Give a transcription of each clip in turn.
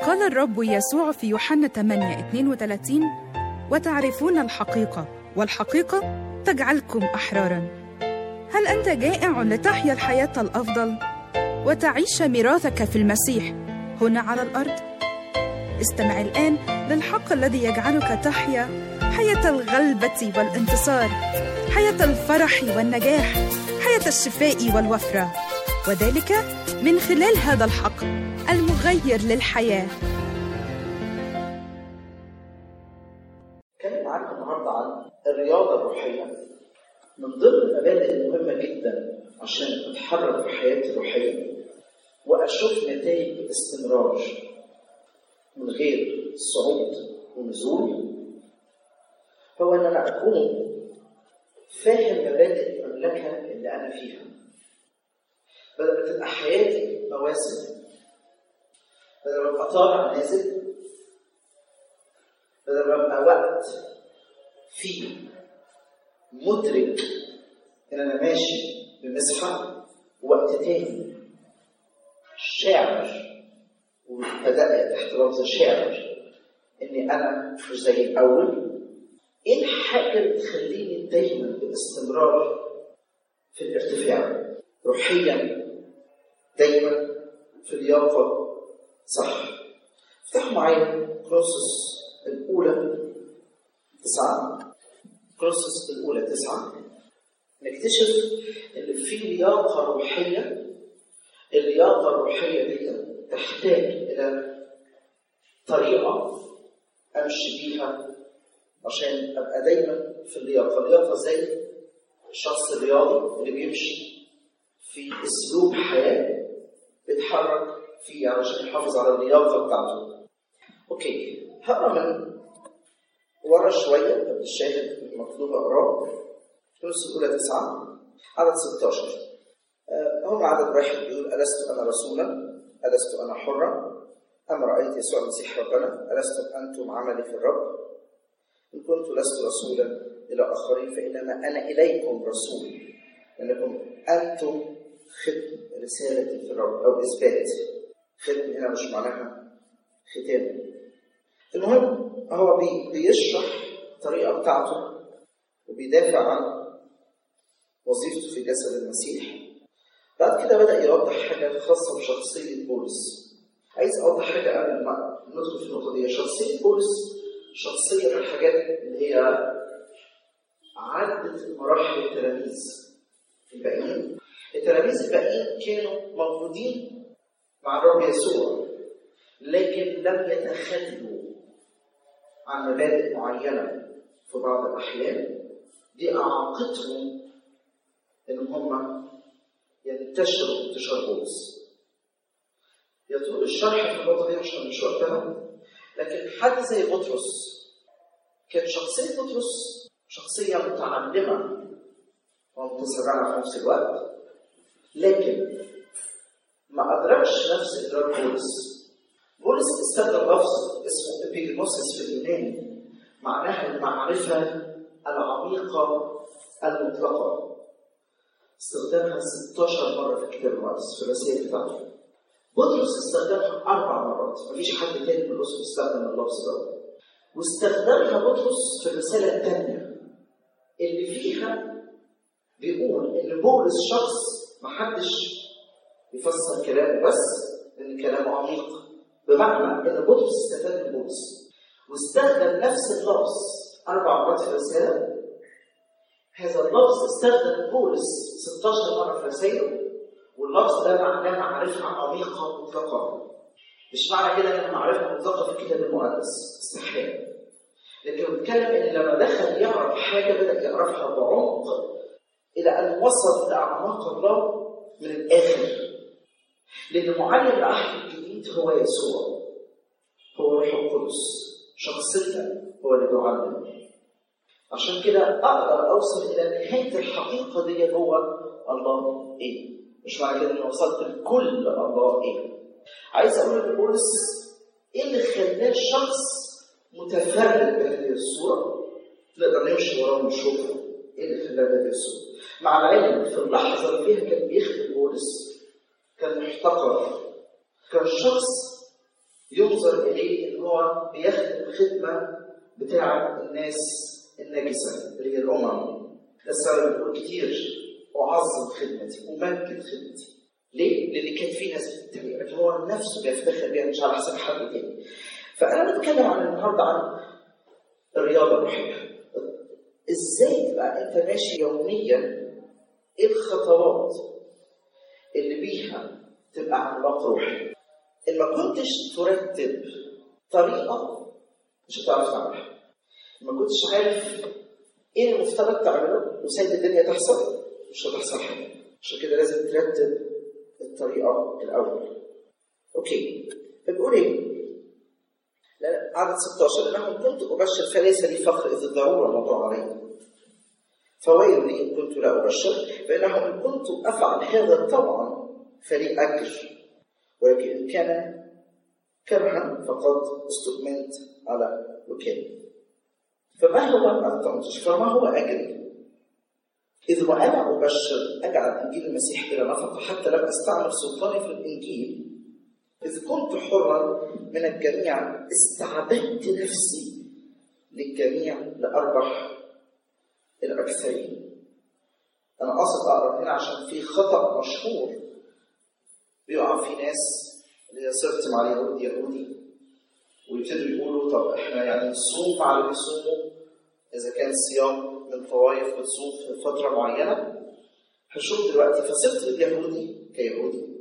قال الرب يسوع في يوحنا 8 32 وتعرفون الحقيقة والحقيقة تجعلكم أحرارا هل أنت جائع لتحيا الحياة الأفضل وتعيش ميراثك في المسيح هنا على الأرض؟ استمع الآن للحق الذي يجعلك تحيا حياة الغلبة والانتصار حياة الفرح والنجاح حياة الشفاء والوفرة وذلك من خلال هذا الحق المغير للحياة اتكلم معاكم النهارده عن الرياضه الروحيه من ضمن المبادئ المهمه جدا عشان اتحرك في حياتي الروحيه واشوف نتائج باستمرار من غير صعود ونزول هو ان انا اكون فاهم مبادئ المملكه اللي انا فيها بدل ما تبقى حياتي مواسم بدل ما ابقى طالع نازل بدل ما ابقى وقت فيه مدرك ان انا ماشي بمسحه وقت تاني شاعر وبدأ تحت لفظ شاعر اني انا مش زي الاول ايه الحاجه اللي تخليني دايما باستمرار في الارتفاع روحيا دايما في اللياقه صح افتحوا معايا كروسس الأولى تسعة كروسس الأولى تسعة نكتشف إن في لياقة روحية اللياقة الروحية دي تحتاج إلى طريقة أمشي بيها عشان أبقى دايما في اللياقة اللياقة زي الشخص الرياضي اللي بيمشي في أسلوب حياة بيتحرك فيه علشان يحافظ على اللياقة بتاعته اوكي هقرا من ورا شويه قبل الشاهد المطلوب اقراه كورنثوس الاولى تسعه عدد 16 آه، هم عدد واحد بيقول ألست أنا رسولا ألست أنا حرا أم رأيت يسوع المسيح ربنا ألستم أنتم عملي في الرب إن كنت لست رسولا إلى آخرين فإنما أنا إليكم رسول لأنكم أنتم ختم رسالتي في الرب أو إثبات ختم هنا مش معناها ختام المهم هو بي بيشرح الطريقة بتاعته وبيدافع عن وظيفته في جسد المسيح بعد كده بدأ يوضح حاجة خاصة بشخصية بولس عايز أوضح حاجة قبل ما ندخل في النقطة دي شخصية بولس شخصية من الحاجات اللي هي عدت مراحل التلاميذ الباقيين التلاميذ الباقيين كانوا موجودين مع الرب يسوع لكن لم يتخلوا عن مبادئ معينة في بعض الأحيان دي أعاقتهم إن هم ينتشروا انتشار بولس يطول الشرح في النقطة دي عشان مش وقتها لكن حد زي بطرس كانت شخصية بطرس شخصية متعلمة ومتسرعة في نفس الوقت لكن ما أدركش نفس إدراك بولس بولس استخدم لفظ اسمه ابيجنوسيس في اليوناني معناها المعرفة العميقة المطلقة استخدمها 16 مرة في الكتاب المقدس في الرسائل بتاعته بطرس استخدمها أربع مرات مفيش حد تاني من الرسل استخدم اللفظ ده واستخدمها بطرس في الرسالة الثانية اللي فيها بيقول إن بولس شخص محدش يفسر كلامه بس إن كلامه عميق بمعنى ان بطرس استفاد من بولس واستخدم نفس اللفظ اربع مرات في الرساله هذا اللفظ استخدم بولس 16 مره في رسائله واللفظ ده معناه معرفه عميقه مطلقه مش معنى كده ان معرفه مطلقه في الكتاب المقدس استحاله لكن بيتكلم ان لما دخل يعرف حاجه بدا يعرفها بعمق الى ان وصل لاعماق الله من الاخر لان معلم العهد الجديد هو يسوع هو روح القدس شخصيا هو اللي بيعلم عشان كده اقدر اوصل الى نهايه الحقيقه دي هو الله ايه مش معنى كده اني وصلت لكل الله ايه عايز اقول ان بولس ايه اللي خلاه شخص متفرد بهذه الصوره نقدر نمشي وراه ونشوفه ايه اللي خلاه بهذه الصوره مع العلم في اللحظه اللي فيها كان بيخدم بولس كان محتقر كان شخص ينظر بينظر اليه ان هو بيخدم الخدمه بتاعه الناس النجسه اللي هي الامم ده السبب بيقول كتير اعظم خدمتي امجد خدمتي ليه؟ لان كان في ناس بتتبع لكن هو نفسه بيفتخر بيها مش على حساب حد تاني فانا بتكلم عن النهارده عن الرياضه الروحيه ازاي تبقى انت ماشي يوميا ايه الخطوات اللي بيها تبقى عملاق روحي ان ما كنتش ترتب طريقه مش هتعرف تعملها ما كنتش عارف ايه المفترض تعمله وسايب الدنيا تحصل مش هتحصل حاجه عشان كده لازم ترتب الطريقه الاول اوكي فبيقول ايه لا عدد 16 انهم كنت ابشر فليس لي فخر اذ الضروره موضوع علي فويل لي ان كنت لا ابشر فانه ان كنت افعل هذا طبعا فلي اجر ولكن ان كان كرها فقد استؤمنت على وكاله فما هو فما هو اجري إذ وأنا أبشر أجعل إنجيل المسيح بلا نفقة حتى لم أستعمل سلطاني في الإنجيل إذ كنت حرا من الجميع استعبدت نفسي للجميع لأربح الأكثرين أنا قصد أقرأ هنا عشان في خطأ مشهور بيقع في ناس اللي هي صرت مع اليهود يهودي ويبتدوا يقولوا طب احنا يعني نصوم مع اللي بيصوموا اذا كان صيام من طوائف بتصوم في فتره معينه هنشوف دلوقتي فصرت اليهودي كيهودي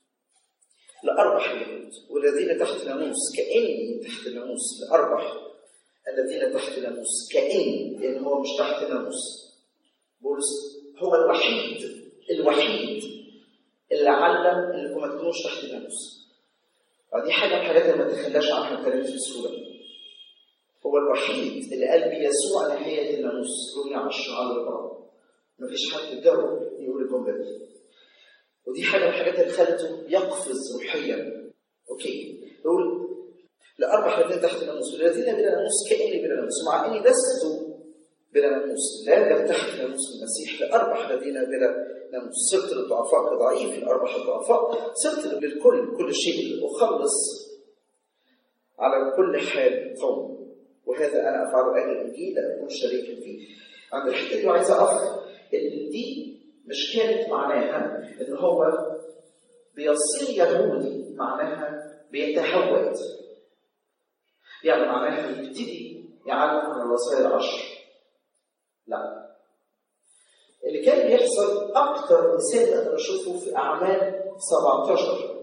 لأربح اليهود والذين تحت الناموس كأني تحت الناموس لأربح الذين تحت الناموس كأني لأن هو مش تحت الناموس بولس هو الوحيد الوحيد اللي علم انكم ما تكونوش تحت الناموس ودي حاجه من الحاجات اللي ما تخلاش عنها الكلام بسهوله هو الوحيد اللي قال بيسوع نهايه الناموس رومية 10 على الرابع مفيش حد جرب يقول الجمله دي ودي حاجه من الحاجات اللي خلته يقفز روحيا اوكي يقول لأربح الذين تحت الناموس والذين بلا ناموس كأني بلا ناموس مع إني لست بلا ناموس لا بل تحت ناموس المسيح لأربح الذين بلا ناموس صرت للضعفاء كضعيف لأربح الضعفاء صرت للكل كل شيء أخلص على كل حال قوم وهذا أنا أفعل أجل الإنجيل لأكون شريكا فيه عند الحتة دي عايز أقف إن دي مش كانت معناها إن هو بيصير يهودي معناها بيتهود يعني معناها يبتدي يعلم عن الوصايا العشر لا اللي كان بيحصل اكتر مثال اقدر اشوفه في اعمال 17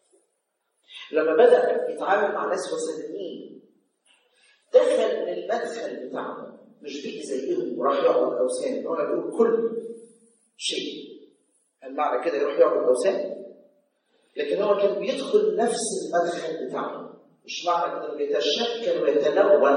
لما بدا يتعامل مع ناس وثنيين دخل من المدخل بتاعهم مش بيجي زيهم وراح يعبد اوثان هو بيقول كل شيء هل معنى كده يروح يعبد اوثان؟ لكن هو كان بيدخل نفس المدخل بتاعهم مش معنى انه بيتشكل ويتلون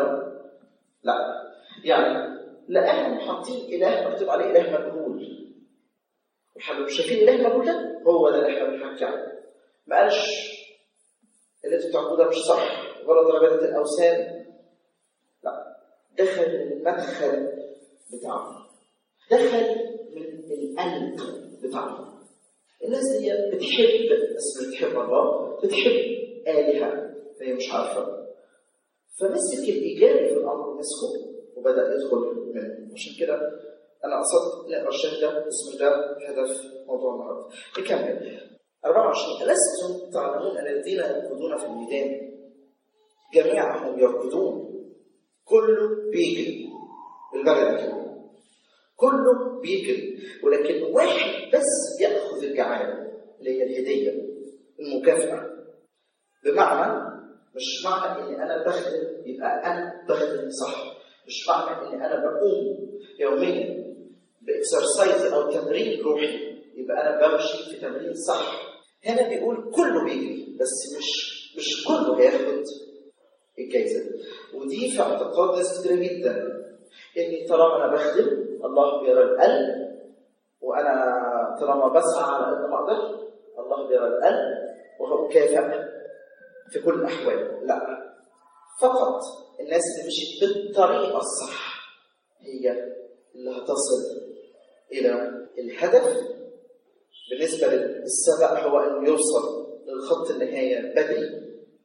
لا يعني لقاهم حاطين اله مكتوب عليه اله مجهول احنا مش شايفين اله مجهول ده هو ده اللي احنا بنحكي عنه ما قالش اللي انتوا بتعبدوه ده مش صح غلط عباده الاوثان لا دخل من المدخل بتاعه دخل من القلب بتاعه الناس هي بتحب بس بتحب الله بتحب آلهة فهي مش عارفة فمسك الإيجابي في الأمر مسكه وبدأ يدخل منه عشان كده أنا قصدت نقرا الشيخ ده اسم ده هدف موضوع النهارده نكمل 24 ألستم تعلمون أن الذين يركضون في الميدان جميعهم يركضون كله بيجري بالبلد كده كله بيجري ولكن واحد بس ياخذ الجعاله اللي هي الهديه المكافاه بمعنى مش معنى اني انا بخدم يبقى انا بخدم صح مش معنى اني انا بقوم يوميا باكسرسايز او تمرين روحي يبقى انا بمشي في تمرين صح هنا بيقول كله بيجري بس مش مش كله هياخد الجايزه ودي في اعتقاد ناس كتير جدا اني طالما انا بخدم الله بيرى القلب وانا طالما بسعى على قد ما اقدر الله بيرى القلب وهكافئ في كل الاحوال لا فقط الناس اللي مشيت بالطريقه الصح هي اللي هتصل الى الهدف بالنسبه للسبق هو انه يوصل للخط النهايه بدري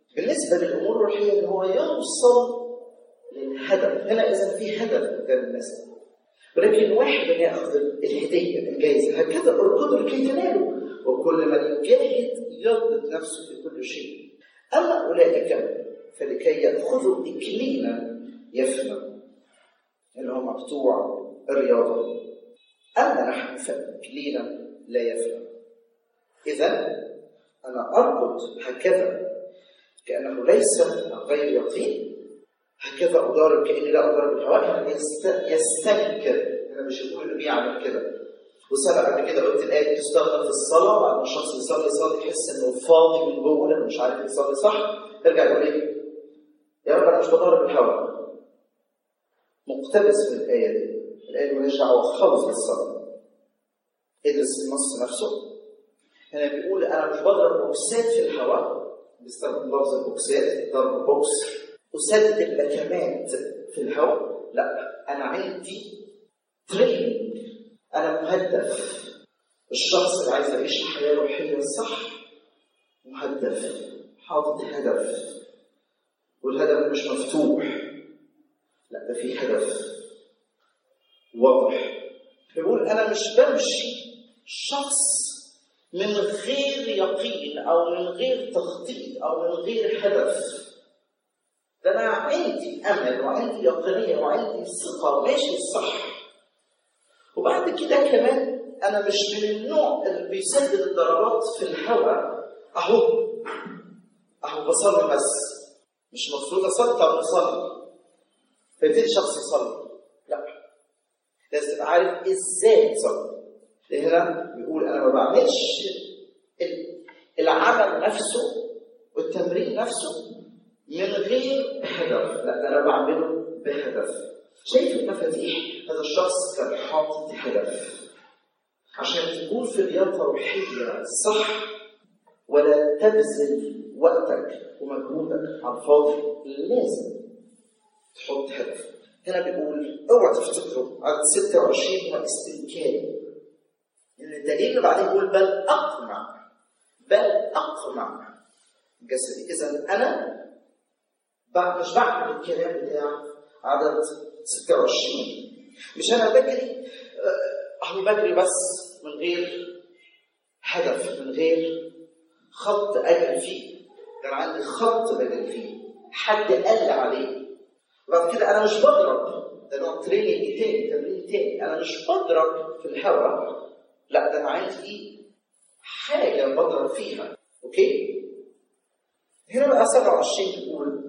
بالنسبه للامور الروحيه ان هو يوصل للهدف هنا اذا في هدف قدام الناس ولكن واحد ياخذ الهديه الجائزه هكذا اركضوا لكي تنالوا وكل من يجاهد يضبط نفسه في كل شيء اما اولئك فلكي ياخذوا اكليلا يفنى اللي هم بتوع الرياضه اما نحن فاكليلا لا يفنى اذا انا اركض هكذا كانه ليس غير يقين هكذا أضارب كأني لا أضارب الهواء يعني يستنكر أنا مش بقول إنه بيعمل كده وسبق قبل كده قلت الآية بتستخدم في الصلاة بعد ما الشخص يصلي يصلي يحس إنه فاضي من جوه لأنه مش عارف يصلي صح يرجع يقول إيه؟ يا رب أنا مش بضارب الهواء مقتبس من الآية دي الآية دي مالهاش دعوة خالص بالصلاة ادرس النص نفسه هنا بيقول أنا مش بضرب بوكسات في الهواء بيستخدم لفظ البوكسات ضرب بوكس أسدد لكمات في الهواء لا أنا عندي تريننج أنا مهدف الشخص اللي عايز يعيش حياة روحية صح مهدف حاطط هدف والهدف مش مفتوح لا ده في هدف واضح بيقول أنا مش بمشي شخص من غير يقين أو من غير تخطيط أو من غير هدف ده انا عندي امل وعندي يقينيه وعندي ثقه ماشي صح وبعد كده كمان انا مش من النوع اللي بيسدد الضربات في الهواء اهو اهو بصلي بس مش المفروض اصلي طب اصلي فيبتدي الشخص يصلي لا لازم تبقى عارف ازاي تصلي هنا بيقول انا ما بعملش العمل نفسه والتمرين نفسه من غير هدف لا انا بعمله بهدف شايف المفاتيح هذا الشخص كان حاطط هدف عشان تكون في رياضه روحيه صح ولا تبذل وقتك ومجهودك على الفاضي لازم تحط هدف هنا بيقول اوعى تفتكروا عدد 26 هو استنكاري لان الدليل اللي بعدين بيقول بل اقمع بل اقمع جسدي اذا انا مش بعمل الكلام بتاع عدد 26 مش انا بجري اهو بجري بس من غير هدف من غير خط اجري فيه كان عندي خط بجري فيه حد قال عليه وبعد كده انا مش بضرب ده نوع تريننج تاني تمرين تاني انا مش بضرب في الهواء لا ده انا عندي حاجه بضرب فيها اوكي هنا بقى 27 بيقول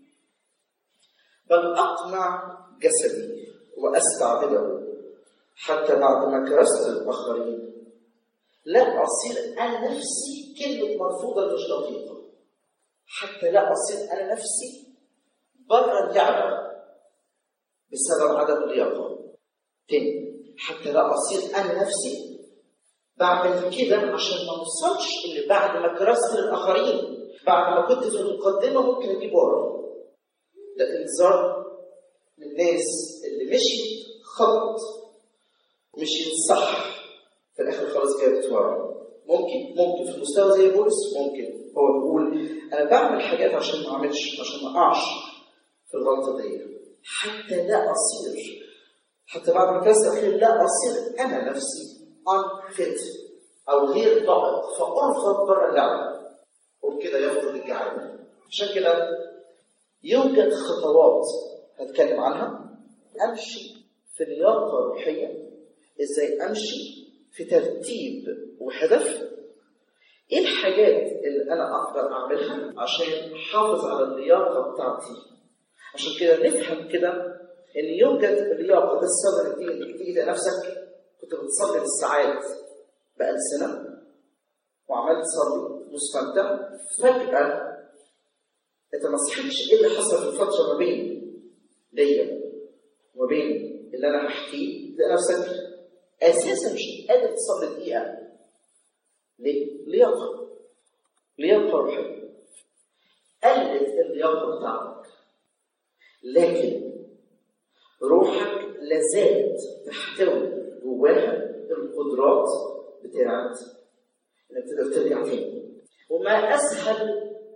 بل أقمع جسدي وأستعبده حتى بعد ما كرست الآخرين لا أصير أنا نفسي كلمة مرفوضة مش دقيقة حتى لا أصير أنا نفسي بره اللعبة بسبب عدم اللياقة تاني حتى لا أصير أنا نفسي بعمل كده عشان ما اوصلش اللي بعد ما كرست للآخرين بعد ما كنت في المقدمة ممكن أجيب ورا ده انذار للناس اللي مشيت خط مشيت صح في الاخر خلاص جابت ورا ممكن ممكن في المستوى زي بولس ممكن هو بيقول انا بعمل حاجات عشان ما اعملش عشان ما اقعش في الغلطه دي حتى لا اصير حتى بعد ما كاس الاخير لا اصير انا نفسي unfit او غير ضابط فارفض بره اللعبه وبكده يفقد الجعل عشان كده يوجد خطوات هتكلم عنها امشي في لياقه روحيه ازاي امشي في ترتيب وهدف ايه الحاجات اللي انا اقدر اعملها عشان احافظ على اللياقه بتاعتي عشان كده نفهم كده ان يوجد اللياقه ده السبب انك تيجي نفسك كنت بتصلي بالساعات بألسنة وعمال تصلي مستمتع فجأة انت ما صحيتش ايه اللي حصل في الفتره ما بين ليا وما بين اللي انا هحكيه تلاقي نفسك اساسا مش قادر تصلي دقيقه ليه؟ لياقه لياقه روحيه قلت اللياقه بتاعتك لكن روحك لازالت تحتوي جواها القدرات بتاعت انك تقدر ترجع تاني وما اسهل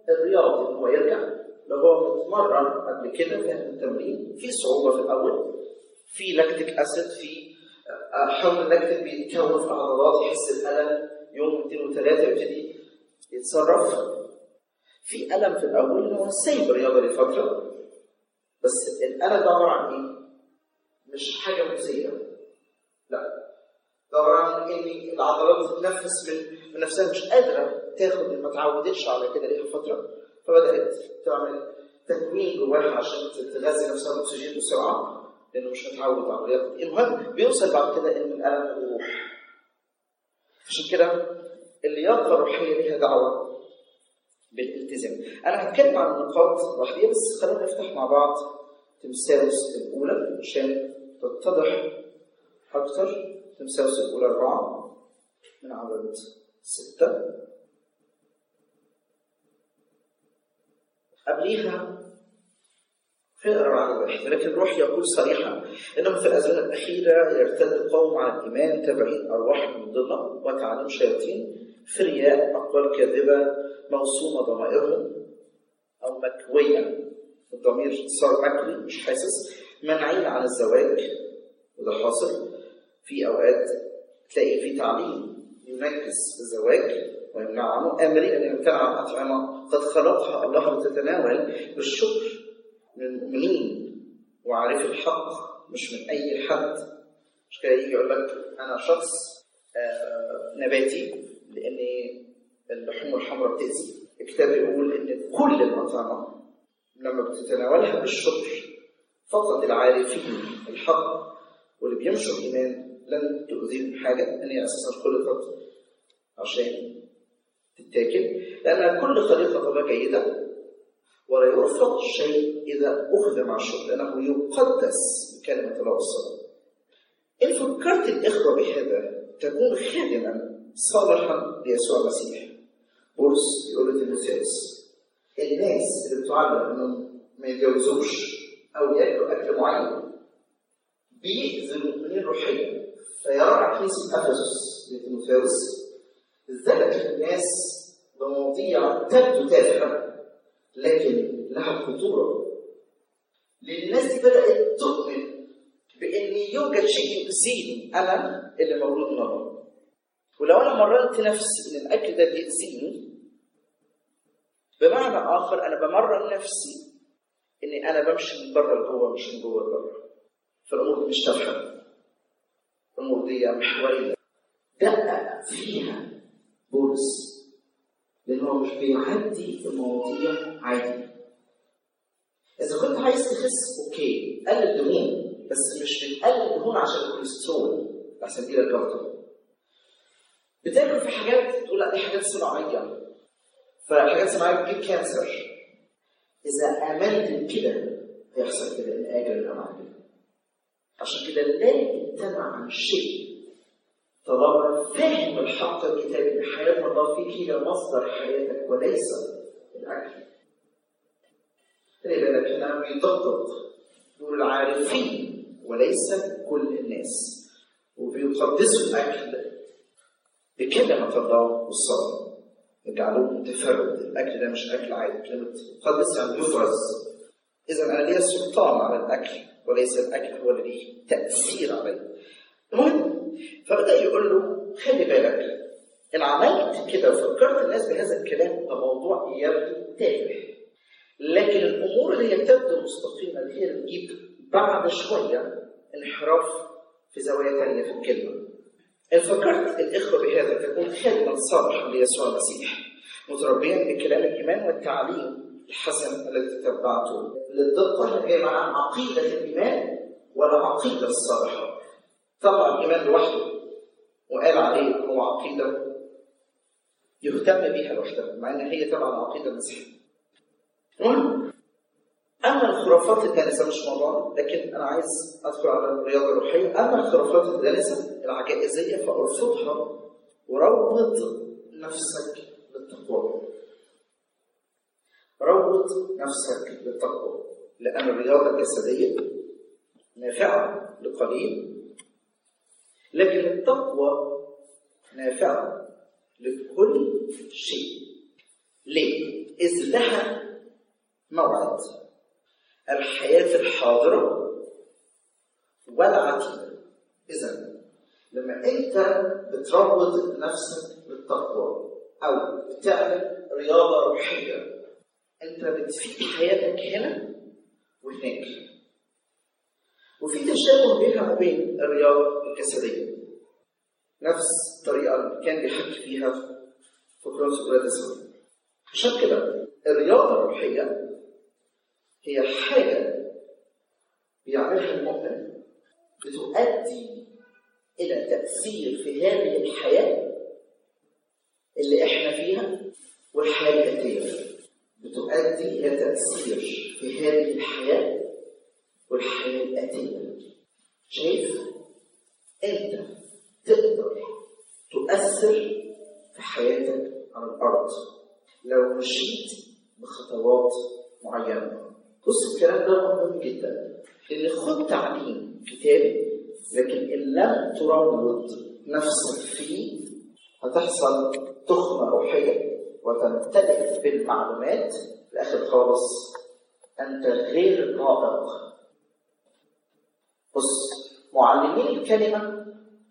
الرياضي ان هو يرجع لو هو متمرن قبل كده فاهم التمرين في صعوبه في الاول في لاكتيك اسيد في حمض اللاكتيك بيتكون في العضلات يحس الالم يوم اثنين وثلاثه يبتدي يتصرف في الم في الاول ان هو سايب الرياضه لفتره بس الالم ده عباره عن ايه؟ مش حاجه مؤذيه لا ده عباره عن ان العضلات بتتنفس من, من نفسها مش قادره تاخد ما تعودتش على كده ليها فتره فبدات تعمل تكوين جواها عشان تغذي نفسها بالاكسجين بسرعه لانه مش متعود على الرياضه المهم بيوصل بعد كده ان الالم يروح عشان كده اللياقه الروحيه ليها دعوه بالالتزام انا هتكلم عن النقاط لوحديها بس خلينا نفتح مع بعض تمثالوس الاولى عشان تتضح اكتر تمثالوس الاولى اربعه من عدد سته قبليها فقرا عن واحد لكن الروح يقول صريحا انه في الازمنه الاخيره يرتد قوم على الايمان تابعين ارواح مضله وتعليم شياطين فرياء اقوال كاذبه موصومه ضمائرهم او مكويه الضمير صار مكوي مش حاسس منعين عن الزواج وده حاصل في اوقات تلاقي في تعليم ينكس الزواج ويمنع عنه امرين ان يمتنع عن اطعمه قد خلقها الله لتتناول بالشكر من المؤمنين وعارف الحق مش من اي حد مش كده يجي يقول لك انا شخص آه نباتي لان اللحوم الحمراء بتاذي الكتاب يقول ان كل الاطعمه لما بتتناولها بالشكر فقط العارفين الحق واللي بيمشوا الايمان لن تؤذيهم حاجه لان هي اساسا خلقت عشان تتاكل لان كل خليقه الله جيده ولا يرفض شيء إذا أخذ مع الشرب لأنه يقدس بكلمة الله والصلاة. إن فكرت الإخوة بهذا تكون خادما صالحا ليسوع المسيح. بولس يقول لتيموثاوس الناس اللي بتعلم انهم ما يتجوزوش او ياكلوا اكل معين بيأذوا المؤمنين روحيا فيرى كنيسه افسس لتيموثاوس ذلك الناس بمواضيع تبدو تافهه لكن لها خطورة لأن الناس دي بدأت تؤمن بأن يوجد شيء يؤذيني أنا اللي مولود من الله ولو أنا مرنت نفسي إن الأكل ده بيأذيني بمعنى آخر أنا بمرن نفسي إني أنا بمشي من بره لجوه مش من جوه لبره فالأمور دي مش تافهة الأمور دي محورية دقق فيها بولس لأن هو مش بيعدي المواضيع عادي. إذا كنت عايز تخس أوكي قلل دهون بس مش بتقلل دهون عشان الكوليسترول عشان دي الجلطة. بتاكل في حاجات تقول لا دي حاجات صناعية فحاجات صناعية بتجيب كانسر. إذا آمنت بكده هيحصل كده إن آجل الأمعاء عشان كده لا يمتنع عن شيء طالما فاهم الحق الكتابي ان حياه الله فيك هي مصدر حياتك وليس الاكل. خلي بالك هنا بيدقق دول العارفين وليس كل الناس وبيقدسوا الاكل بكلمه الله والصلاه يجعلوه متفرد الاكل ده مش اكل عادي كلمه قدس يعني يفرز اذا انا ليا سلطان على الاكل وليس الاكل هو اللي ليه تاثير علي المهم فبدا يقول له خلي بالك ان عملت كده وفكرت الناس بهذا الكلام ده موضوع يبدو تافه لكن الامور اللي هي تبدو مستقيمه اللي هي بتجيب بعد شويه انحراف في زوايا ثانيه في الكلمه ان فكرت الاخوه بهذا تكون خادما صالحا ليسوع المسيح متربيا بكلام الايمان والتعليم الحسن الذي تتبعته للدقه هي مع عقيده الايمان والعقيده الصالحه طبعا الايمان لوحده وقال عليه هو عقيده يهتم بها لوحدها مع ان هي تبع العقيده المسيحيه. المهم اما الخرافات الدانسه مش موضوع لكن انا عايز ادخل على الرياضه الروحيه اما الخرافات الدانسه العجائزيه فارفضها وروض نفسك للتقوى. روض نفسك للتقوى لان الرياضه الجسديه نافعه لقليل لكن التقوى نافعة لكل شيء ليه؟ إذ لها موعد الحياة الحاضرة والعتيدة إذا لما أنت بتروض نفسك بالتقوى أو بتعمل رياضة روحية أنت بتفيد حياتك هنا وهناك وفي تشابه بينها وبين الرياضة الجسدية نفس الطريقة اللي كان بيحكي فيها في كورنثوس الأولى تسعة عشان كده الرياضة الروحية هي حاجة بيعملها المؤمن بتؤدي إلى تأثير في هذه الحياة اللي إحنا فيها والحياة الآتية بتؤدي إلى تأثير في هذه الحياة والحياة الآتية شايف؟ أنت تقدر تؤثر في حياتك على الأرض لو مشيت بخطوات معينة بص الكلام ده مهم جدا لأن خد تعليم كتابي لكن إن لم تروض نفسك فيه هتحصل تخمة روحية وتمتلئ بالمعلومات في الآخر خالص أنت غير ناطق بص معلمين الكلمة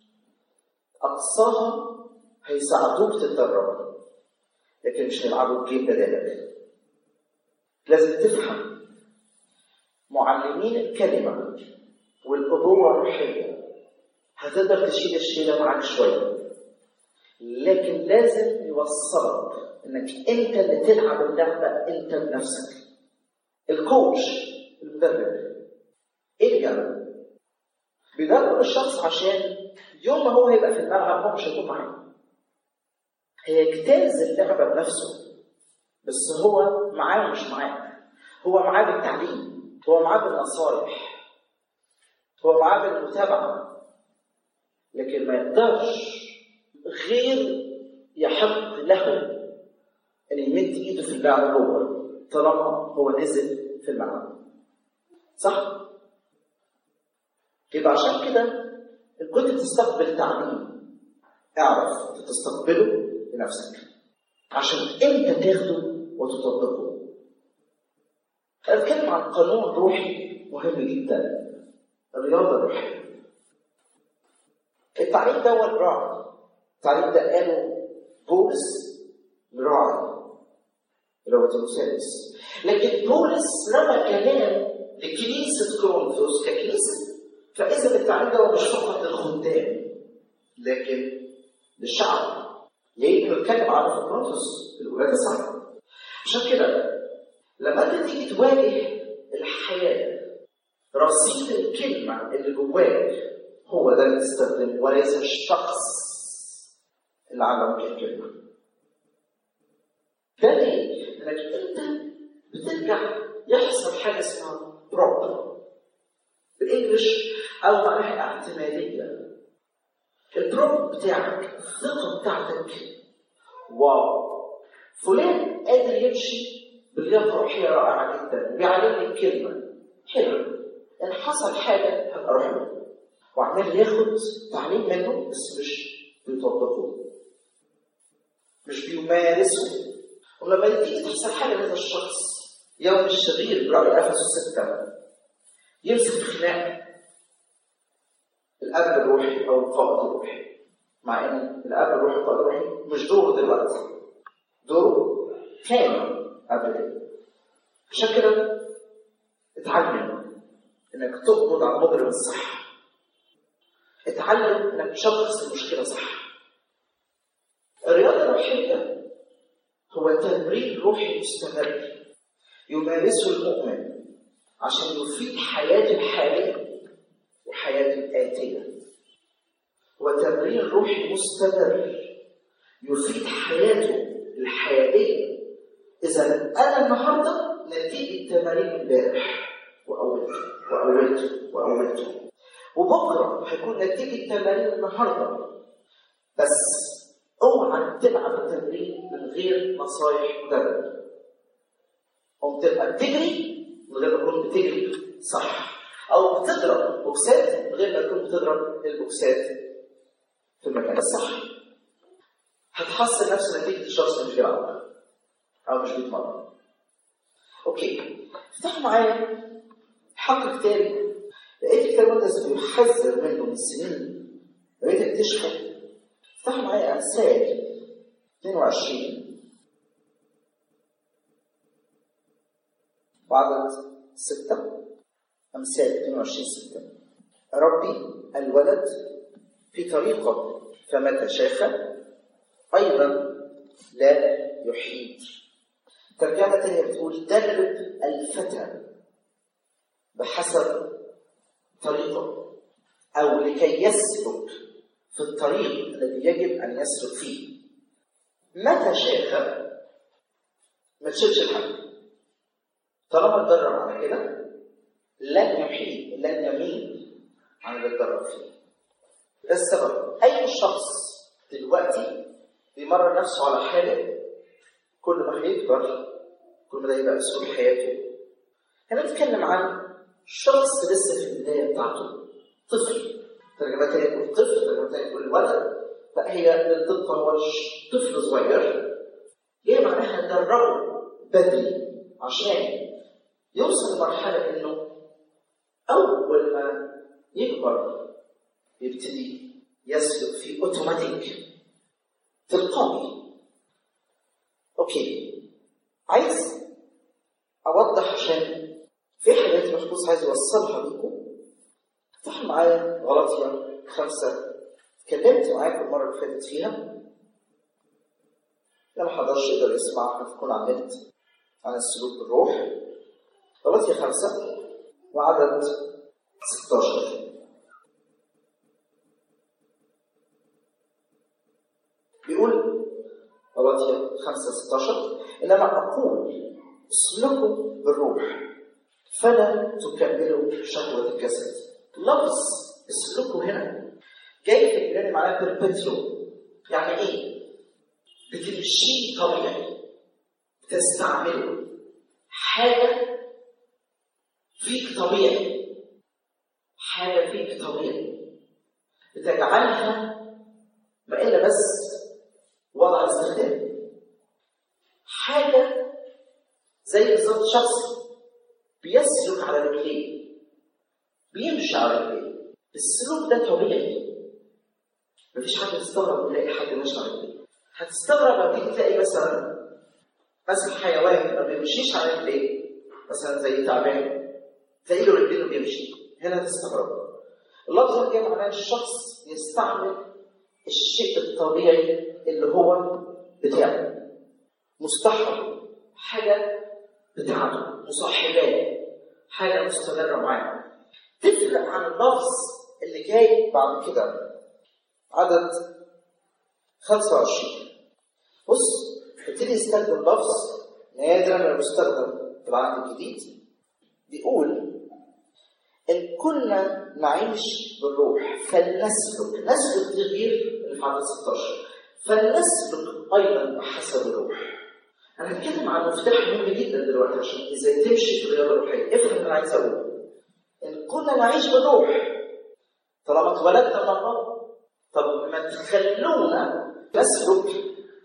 أقصاها هيساعدوك تتدرب لكن مش هيلعبوا الجيم بدالك لازم تفهم معلمين الكلمة والأبوة الروحية هتقدر تشيل الشيلة معاك شوية لكن لازم يوصلك انك انت اللي تلعب اللعبة انت بنفسك الكوتش المدرب ايه اللي بيعمل؟ بيدرب الشخص عشان يوم ما هو هيبقى في الملعب هو مش هيكون معاه هيجتاز اللعبة بنفسه بس هو معاه مش معاه هو معاه بالتعليم هو معاه بالنصائح هو معاه بالمتابعة لكن ما يقدرش غير يحق له ان يمد ايده في اللعب جوه طالما هو نزل في الملعب صح؟ يبقى عشان كده ان كنت بتستقبل تعليم اعرف تستقبله بنفسك عشان انت تاخده وتطبقه اتكلم عن قانون روحي مهم جدا الرياضه الروحيه التعليم ده هو الراعي التعليم ده قاله بولس راعي اللي هو تيموثاوس لكن بولس رمى كلام لكنيسه كورنثوس ككنيسه فاذا التعليم ده مش فقط للخدام لكن للشعب ليه؟ بنتكلم على في كورنثوس الاولى تسعه عشان كده لما انت تيجي تواجه الحياه رصيد الكلمه اللي جواك هو ده اللي تستخدمه وليس الشخص اللي علمك الكلمه ده ليه؟ لانك انت بترجع يحصل حاجه اسمها بروب بالانجلش او معناها اعتماديه البروب بتاعك الثقه بتاعتك واو فلان قادر يمشي بلياقه روحيه رائعه جدا بيعلمني الكلمه حلو ان حصل حاجه هبقى اروح له وعمال ياخد تعليم منه بس مش بيطبقه مش بيمارسه ولما تيجي تحصل حاجه لهذا الشخص يوم الشرير برأي افسس سته يمسك في خناقه الاب الروحي او القائد الروحي مع ان الاب الروحي والقائد الروحي مش دوره دلوقتي دوره كان قبل كده عشان كده اتعلم انك تقبض على المجرم الصح اتعلم انك تشخص المشكله صح الرياضه الروحيه هو تمرين روحي مستمر يمارسه المؤمن عشان يفيد حياته الحاليه وحياته الاتيه هو تمرين روحي مستمر يفيد حياته الحياتيه اذا انا النهارده نتيجه تمارين امبارح واولته واولته واولته وبكره هيكون نتيجه تمارين النهارده بس اوعى تلعب التمرين من غير نصايح مدرب او تبقى بتجري من غير ما تكون بتجري صح او بتضرب بوكسات من غير ما تكون بتضرب البوكسات في المكان الصح هتحصل نفس نتيجه الشخص اللي مش بيلعب او مش بيتمرن اوكي افتحوا معايا حق كتابي لقيت الكتاب المقدس بيحذر منه من سنين بقيت اكتشفه افتحوا معايا امثال 22 وعدد ستة أمثال 22 ستة ربي الولد في طريقة فمتى شاخ أيضا لا يحيد ترجمة تانية بتقول درب الفتى بحسب طريقه أو لكي يسلك في الطريق الذي يجب أن يسلك فيه متى شاخ ما تشيلش الحق طالما اتدرب على كده لن يحيد لن يميل عن اللي اتدرب فيه ده السبب اي شخص دلوقتي بيمرن نفسه على حاجه كل ما هيكبر كل ما ده يبقى اسلوب حياته احنا بنتكلم عن شخص لسه في البدايه بتاعته طفل ترجمه تانية تقول طفل ترجمه تانية تقول ولد لا هي للدقه هو طفل صغير هي معناها دربه بدري عشان يوصل لمرحلة إنه أول ما يكبر يبتدي يسلك في أوتوماتيك تلقائي أوكي عايز أوضح عشان في حاجات محفوظ عايز أوصلها لكم افتحوا معايا غلطية خمسة اتكلمت معاكم المرة اللي فاتت فيها اللي ما حضرش يقدر يسمعها تكون على النت عن السلوك بالروح غلطية خمسة وعدد 16 بيقول غلطية 5 16 إنما أقول اسلكوا بالروح فلا تكملوا شهوة الجسد لفظ اسلكوا هنا جاي في اليوناني معناه بيربترو يعني ايه؟ بتمشي طبيعي بتستعمله حاجة فيك طبيعي حاجة فيك طبيعي بتجعلها ما إلا بس وضع استخدام حاجة زي بالظبط شخص بيسلك على رجليه بيمشي على رجليه السلوك ده طبيعي مفيش حد يستغرب يلاقي حد ماشي على رجليه هتستغرب لما تيجي تلاقي مثلا مثلا حيوان ما بيمشيش على رجليه مثلا زي تعبان تلاقي له رجلين بيمشي هنا تستغرب اللفظ ده جاي معناه الشخص يستعمل الشيء الطبيعي اللي هو بتاعه مستحضر حاجه بتاعته مصاحباه حاجه مستمره معاه تفرق عن اللفظ اللي جاي بعد كده عدد 25 بص ابتدي يستخدم لفظ نادرا ما بيستخدم في العهد الجديد بيقول إن كنا نعيش بالروح فلنسلك نسلك دي غير اللي في عدد 16 فلنسلك أيضا بحسب الروح أنا هتكلم عن مفتاح مهم جدا دلوقتي عشان إزاي تمشي في الرياضة الروحية افهم اللي أنا عايز أقوله إن كنا نعيش بالروح طالما اتولدنا من الله طب ما تخلونا نسلك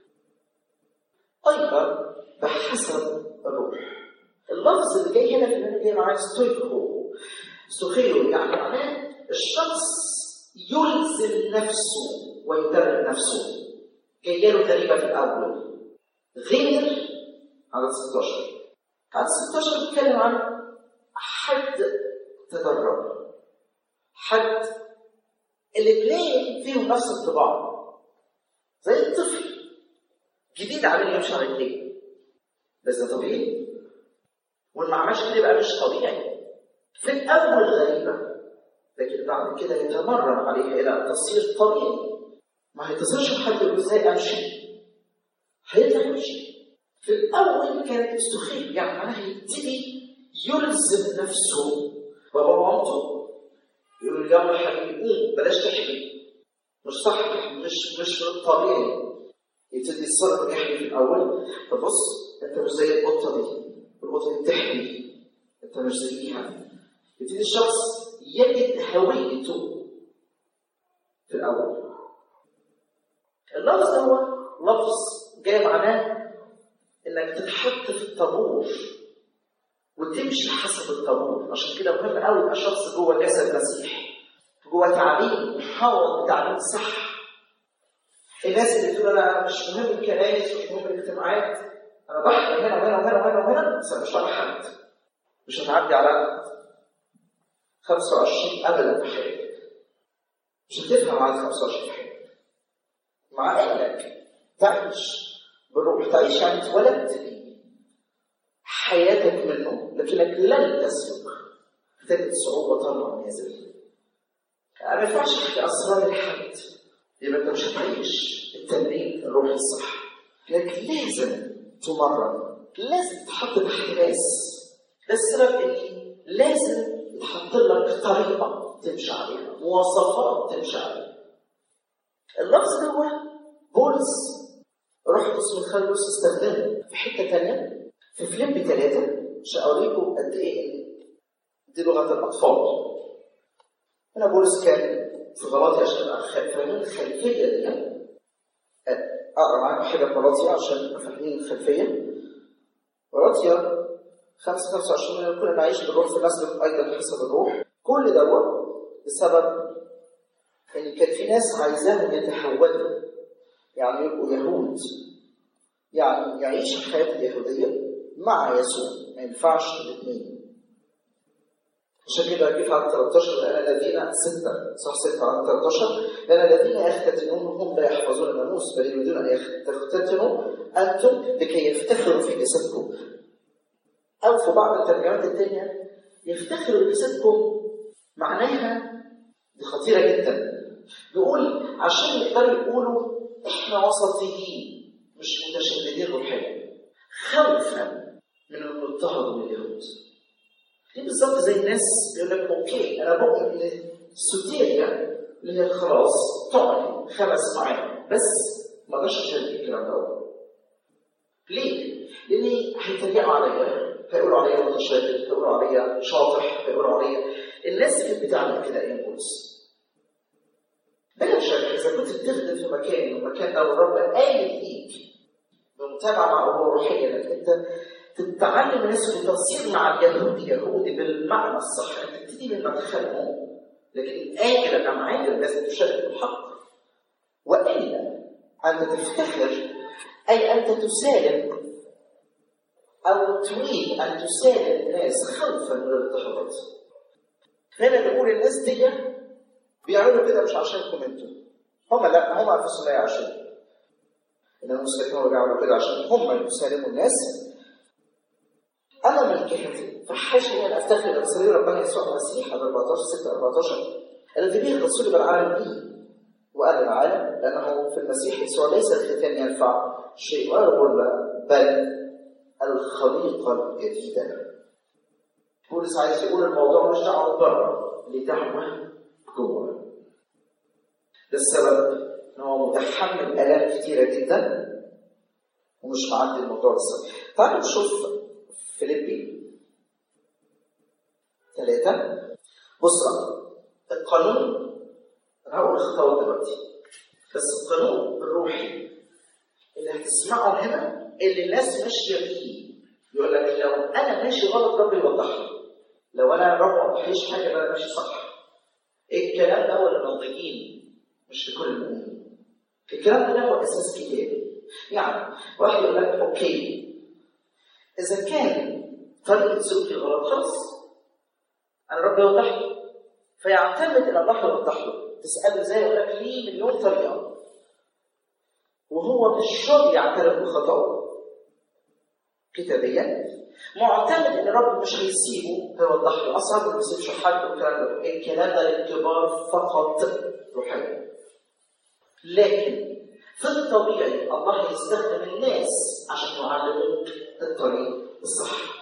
أيضا بحسب الروح اللفظ اللي جاي هنا في اليوناني جاي معاه ستويكو ستوخيو يعني معناه الشخص يلزم نفسه ويدرب نفسه جاي له تقريبا في الأول غير عدد 16 عدد 16 بيتكلم عن حد تدرب حد الاثنين فيهم نفس الطباع زي الطفل جديد عليه يمشي على رجليه بس ده طبيعي وان ما عملش كده يبقى مش طبيعي في الاول غريبه لكن بعد كده يتمرن عليها الى ان تصير طبيعي ما هيتصلش بحد يقول ازاي امشي هيطلع يمشي في الاول كانت استخيل يعني معناها يبتدي يلزم نفسه بابا ومامته يقولوا له يلا حبيبي قوم بلاش تحبي مش صح مش مش طبيعي يبتدي يتصرف يحمي في الاول فبص انت مش زي القطه دي القطه دي بتحمي انت مش زيها يبتدي الشخص يجد هويته في الاول اللفظ ده هو لفظ جاي معناه انك تتحط في الطابور وتمشي حسب الطابور عشان كده مهم قوي يبقى شخص جوه جسد المسيح جوه تعليم محاور بتعليم صح الناس اللي بتقول انا مش مهم الكنايس مش مهم الاجتماعات انا بحضر هنا وهنا وهنا وهنا وهنا بس انا مش على حد مش هتعدي على 25 ابدا في حياتك مش هتفهم على 25 في حياتك مع انك تعيش بالروح تعيش يعني اتولدت بيه حياتك منه لكنك لن تسلك تجد صعوبة طبعا نازل ما ينفعش احكي اسرار لحد يبقى انت مش هتعيش التمرين الروحي الصح لكن لازم تمرن لازم تحط تحت ناس ده السبب اللي لازم يتحط لك طريقة تمشي عليها مواصفات تمشي عليها اللفظ ده هو بولس روح القدس من خلال بولس استخدمه في حتة تانية في فيلم ثلاثة مش هوريكم قد ايه دي لغة الأطفال هنا بولس كان في غلاطي عشان فاهمين الخلفية دي اقرا معاكم حاجه في غلاطيا عشان فاهمين الخلفيه غلاطيا 5 25 كنا نعيش بالروح في نسلك ايضا حسب الروح كل دوت بسبب ان كان في ناس عايزاهم يتحولوا يعني يبقوا يهود يعني يعيش الحياه اليهوديه مع يسوع ما ينفعش الاثنين عشان كده جه على 13 لان الذين 6 صح 6 على 13 لان الذين يختتنون هم لا يحفظون الناموس بل يريدون ان تختتنوا انتم لكي يفتخروا في جسدكم او في بعض الترجمات الثانيه يفتخروا بجسدكم معناها دي خطيره جدا يقول عشان يقدروا يقولوا احنا وسطيين مش متشددين روحيا خوفا من المضطهد من اليهود دي بالظبط زي الناس يقول لك اوكي انا بؤمن ان السوتيريا اللي هي خلاص تقعد خمس معايا بس ما اقدرش اشارك الكلام ده ليه؟ لان هيتريقوا عليا هيقولوا عليا متشدد هيقولوا عليا شاطح هيقولوا عليا الناس كانت بتعمل كده ايام بولس بلا شك اذا كنت بتخدم في مكان والمكان ده والرب قايل ليك بمتابعه مع امور روحيه انك انت تتعلم الناس وتصير مع اليهود يهودي بالمعنى الصح انك تبتدي من مدخلهم لكن آجلا أم عاجلا لازم تشارك بالحق وإلا أنت تفتخر أي أنت تسالم أو تريد أن تسالم الناس خوفا من الاضطهادات هنا بنقول الناس دي بيعملوا كده مش عشانكم انتوا هم لا هم انفسهم لا عشان ان المسلمين بيعملوا كده عشان هم يسالموا الناس انا من جهتي فحاشا ان افتخر برسالة ربنا يسوع المسيح 14 6 14 الذي به قد صلب العالم به وقال العالم لانه في المسيح يسوع ليس الختان ينفع شيء ولا غربة بل الخليقه الجديده بولس عايز يقول الموضوع مش دعوه بره لدعوه جوه ده السبب ان هو متحمل الام كتيره جدا ومش معدي الموضوع السبب تعالوا نشوف فيليبي ثلاثة بص القانون أنا هقول الخطوات دلوقتي بس القانون الروحي اللي هتسمعه هنا اللي الناس ماشية فيه يقول لك لو أنا ماشي غلط ربي يوضح لي لو أنا رب ما بحيش حاجة أنا ماشي صح الكلام ده ولا ناضجين مش لكل المؤمنين الكلام ده له أساس كتابي يعني واحد يقول لك أوكي إذا كان طريقة سلوكي غلط خلاص أنا ربي يوضح لي فيعتمد إن الله يوضح له تسأله إزاي يقول لك ليه مليون طريقة وهو مش راضي يعترف بخطأه كتابيا معتمد ان الرب مش هيسيبه هيوضح له اصلا ما بيسيبش حد والكلام ده الكلام ده للكبار فقط روحيا لكن في الطبيعي الله يستخدم الناس عشان يعلموك الطريق الصح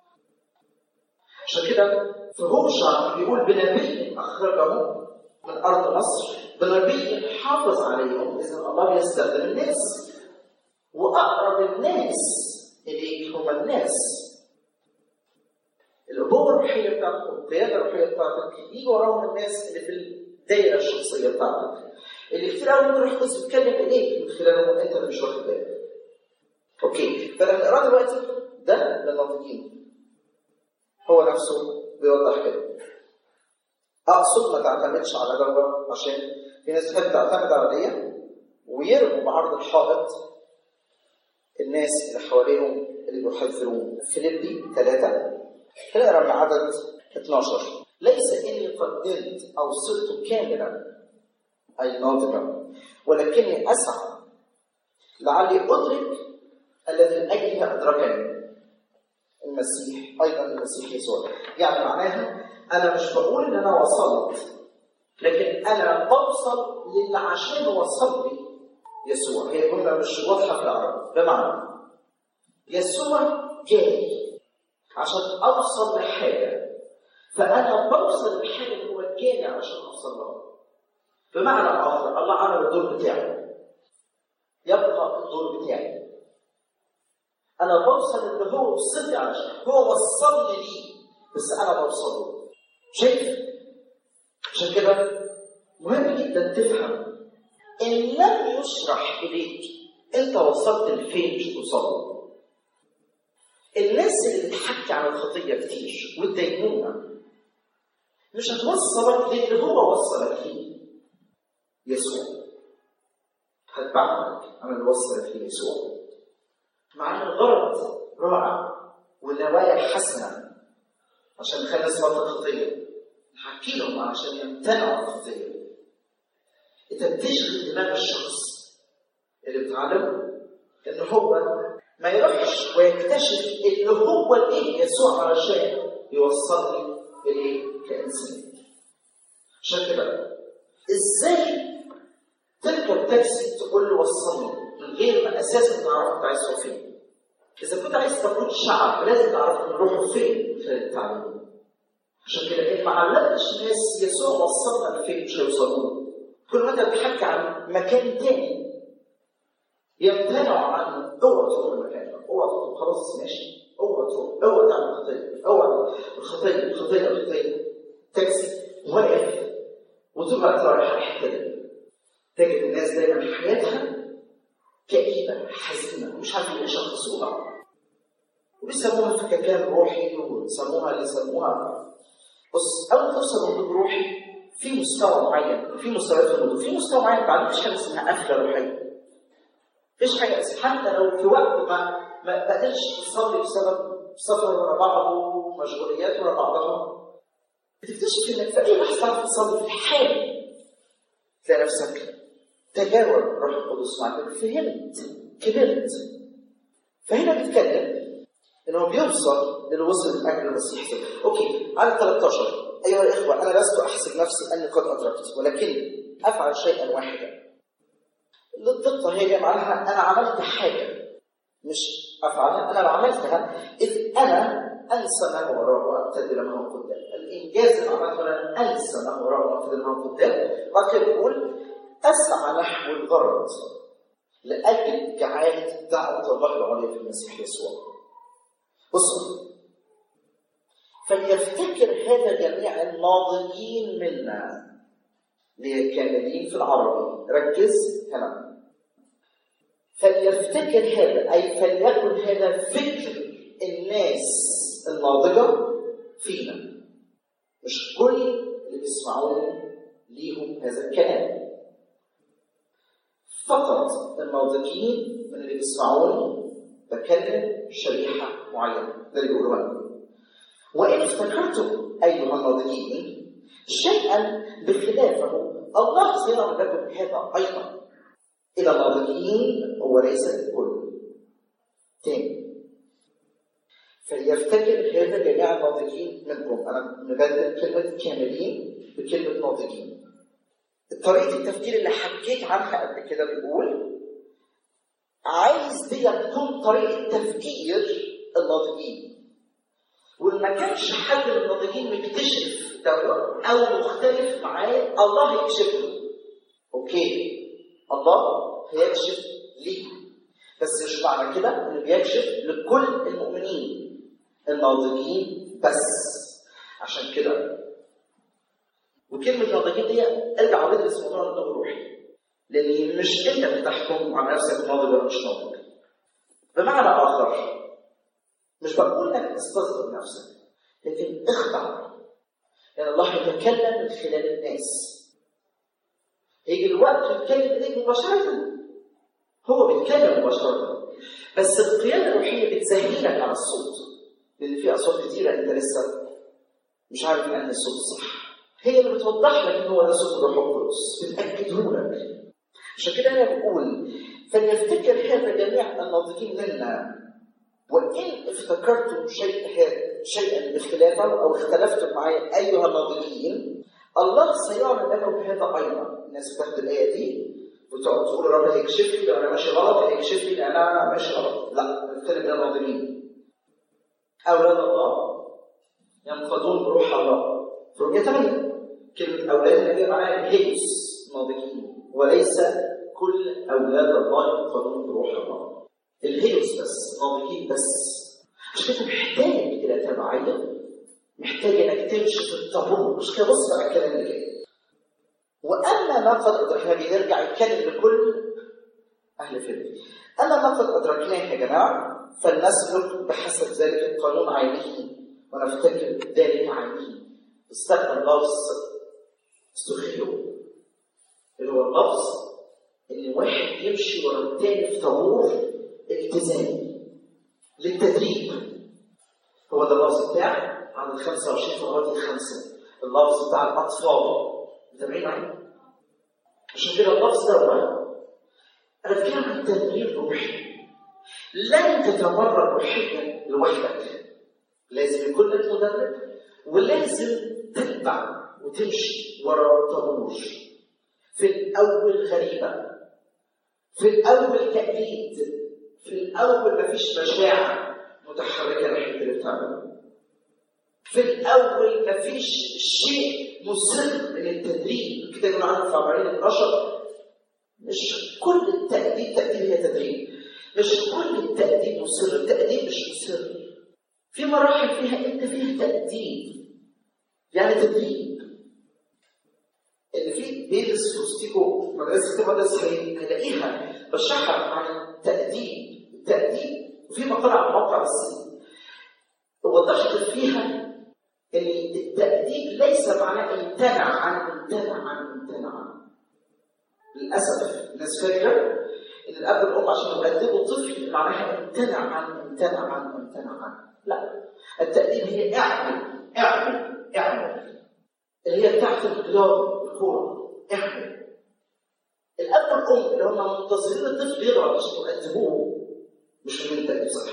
عشان كده في هوشع بيقول بنبي اخرجه من ارض مصر بنبي حافظ عليهم اذا الله بيستخدم الناس واقرب الناس اليك هم الناس الابوه الروحيه بتاعتك القياده الروحيه بتاعتك يجي وراهم الناس اللي في الدايره الشخصيه بتاعتك اللي كتير قوي انت روح القدس بيتكلم اليك من خلالهم انت اللي مش واخد بالك اوكي فلما نقرا دلوقتي ده للناطقين هو نفسه بيوضح كده اقصد ما تعتمدش على دوره عشان في ناس بتحب تعتمد على دي ويرموا بعرض الحائط الناس اللي حواليهم اللي بيحذرون فيليبي ثلاثة نقرا من عدد 12 ليس اني قدمت او صرت كاملا اي ناضجا ولكني اسعى لعلي ادرك الذي من اجله ادركني المسيح ايضا المسيح يسوع يعني معناها انا مش بقول ان انا وصلت لكن انا بوصل للي عشان وصل لي يسوع هي جمله مش واضحه في العربي بمعنى يسوع جاي عشان اوصل لحاجه فانا بوصل للحاجه اللي هو جاني عشان اوصل لها بمعنى اخر الله عمل الدور بتاعه يبقى الدور بتاعي انا بوصل اللي هو وصل لي عشان هو وصلني ليه بس انا بوصل له شايف عشان كده مهم جدا تفهم ان لم يشرح اليك انت وصلت لفين مش توصل له الناس اللي بتحكي عن الخطيه كتير والدينونه مش هتوصلك للي هو وصلك ليه يسوع هتبعدك عن اللي وصلك ليه يسوع مع ان الغرض رائع والنوايا حسنه عشان نخلي الناس بطل الخطيه نحكي لهم عشان يمتنعوا عن الخطيه انت بتشغل دماغ الشخص اللي بتعلمه ان هو ما يروحش ويكتشف ان هو الايه يسوع علشان يوصلني اليه كانسان عشان كده ازاي تركب تاكسي تقول له وصلني من غير ما اساسا تعرف انت عايز تروح فين اذا كنت عايز تكون شعب لازم تعرف نروح فين خلال التعليم عشان كده ان ما علمتش الناس يسوع وصلنا لفين مش هيوصلوا كل ما انت بتحكي عن مكان تاني يمتنعوا عنه اوعى تروح المكان ده اوعى تروح خلاص ماشي اوعى تروح اوعى تعمل خطيه اوعى الخطيه الخطيه الخطيه تاكسي واقف وطول الوقت رايح الحته دي تجد الناس دايما حياتها كئيبه حزينه مش عارفين يشخصوها وبيسموها فككان روحي ويسموها اللي يسموها بص اول ما توصل لنضوج روحي في مستوى معين في مستويات في النضوج في مستوى معين بعد مفيش حاجه اسمها قفله روحيه مفيش حاجه حتى لو في وقت ما ما قدرتش تصلي بسبب سفر ورا بعضه ومشغوليات ورا بعضها بتكتشف انك في اي لحظه تعرف تصلي في الحال تلاقي نفسك تجاوب روح القدس معك فهمت كبرت فهنا بيتكلم انه بيوصل للي وصل لاجل المسيح اوكي على 13 ايها الاخوه انا لست احسب نفسي اني قد ادركت ولكن افعل شيئا واحدا للدقه هي معناها انا عملت حاجه مش افعلها انا عملتها اذ انا انسى ما هو وراء وابتدي ما هو قدام الانجاز اللي عملته انا انسى ما هو وراء وابتدي ما هو قدام بعد كده بيقول اسعى نحو الغرض لاجل جعاله دعوه الله العليا في المسيح يسوع بصوا فليفتكر هذا جميع الناضجين منا للكاملين في العربي ركز هنا فليفتكر هذا اي فليكن هذا فكر الناس الناضجه فينا مش كل اللي بيسمعوني ليهم هذا الكلام فقط الناضجين من اللي بيسمعوني بكلم شريحه معينه ده اللي بيقولوا انا وان افتكرتم ايها الناضجين شيئا بخلافه الله سيرى لكم هذا ايضا الى الناضجين وليس الكل تاني فليفتكر هذا جميع الناضجين منكم انا مبدل كلمه كاملين بكلمه ناضجين طريقه التفكير اللي حكيت عنها قبل كده بيقول عايز دي تكون طريقه تفكير الناضجين وما كانش حد من الناضجين مكتشف دوت او مختلف معاه الله يكشف له اوكي الله هيكشف ليه بس مش معنى كده انه بيكشف لكل المؤمنين الناضجين بس عشان كده وكلمة ناضجين دي ارجع وادرس موضوع النضوج الروحي لان مش انت اللي تحكم على نفسك ناضج ولا مش ناضج بمعنى اخر مش بقول لك استصغر نفسك لكن اخضع لان يعني الله يتكلم من خلال الناس يجي الوقت يتكلم اليك مباشره هو بيتكلم مباشره بس القياده الروحيه بتسهلك على الصوت لان في اصوات كتيره انت لسه مش عارف ان الصوت الصح هي اللي بتوضح لك ان هو ده صوت الروح القدس بتاكده لك عشان كده انا بقول فليفتكر هذا جميع الناطقين منا وان افتكرتم شيء شيئا بخلافه او اختلفتم معي ايها الناظرين الله سيعلن لكم هذا ايضا الناس بتاخد الايه دي وتقعد تقول الرب هيكشف لي انا ماشي غلط هيكشف لي انا ماشي غلط لا نتكلم ده الناظرين اولاد الله ينقضون بروح الله في رؤيه 8 كلمه اولاد اللي معناها هيكس ناضجين وليس كل اولاد الله ينقضون بروح الله الهيكس بس ناضجين بس عشان كده محتاج الى تبعيه محتاج انك تمشي في الطابور مش كده بص على الكلام اللي جاي واما ما قد ادركناه بيرجع يتكلم لكل اهل فيلم اما ما قد ادركناه يا جماعه فلنسلك بحسب ذلك القانون عينه ونفتكر ذلك عينه استخدم لفظ استخيو اللي هو اللفظ ان واحد يمشي ورا التاني في طابور التزامي للتدريب هو ده اللفظ بتاع عن ال 25 فقرات الخمسه اللفظ بتاع الاطفال متابعين معايا؟ عشان كده اللفظ ده انا بتكلم عن تدريب روحي لن تتمرن روحيا لوحدك لازم يكون لك مدرب ولازم تتبع وتمشي ورا طابور في الاول غريبه في الاول تأكيد في الاول مفيش مشاعر متحركه ناحيه اللي بتعمله في الاول مفيش شيء مصر من التدريب كده يقول عنه في عمرين البشر مش كل التأديب تأديب هي تدريب مش كل التأديب مصر التأديب مش مصر في مراحل فيها انت فيها تأديب يعني تدريب اللي في بيدرس فوستيكو مدرسة مدرسة هيلاقيها بشرحها عن التأديب التأديب وفي مقالة على موقع السن وضحت فيها ان التأديب ليس معناه امتنع عن امتنع عن امتنع عن للأسف الناس فاكرة ان الاب والام عشان يؤدبوا طفل معناها امتنع عن امتنع عن امتنع عن لا التأديب هي اعمل اعمل اعمل اللي هي بتاعت الرياضه الكوره اعمل الاب والام اللي هم منتظرين الطفل يغلط عشان يؤدبوه مش من التأديب صح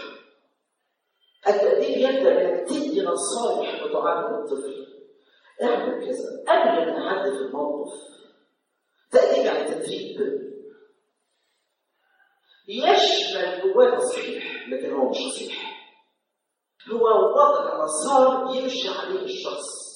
التأديب يبدأ انك تدي نصائح وتعلم الطفل اعمل كذا قبل ما نعدي في الموقف تأديب يعني تدريب يشمل جواه تصحيح لكن هو مش صحيح هو وضع مسار يمشي عليه الشخص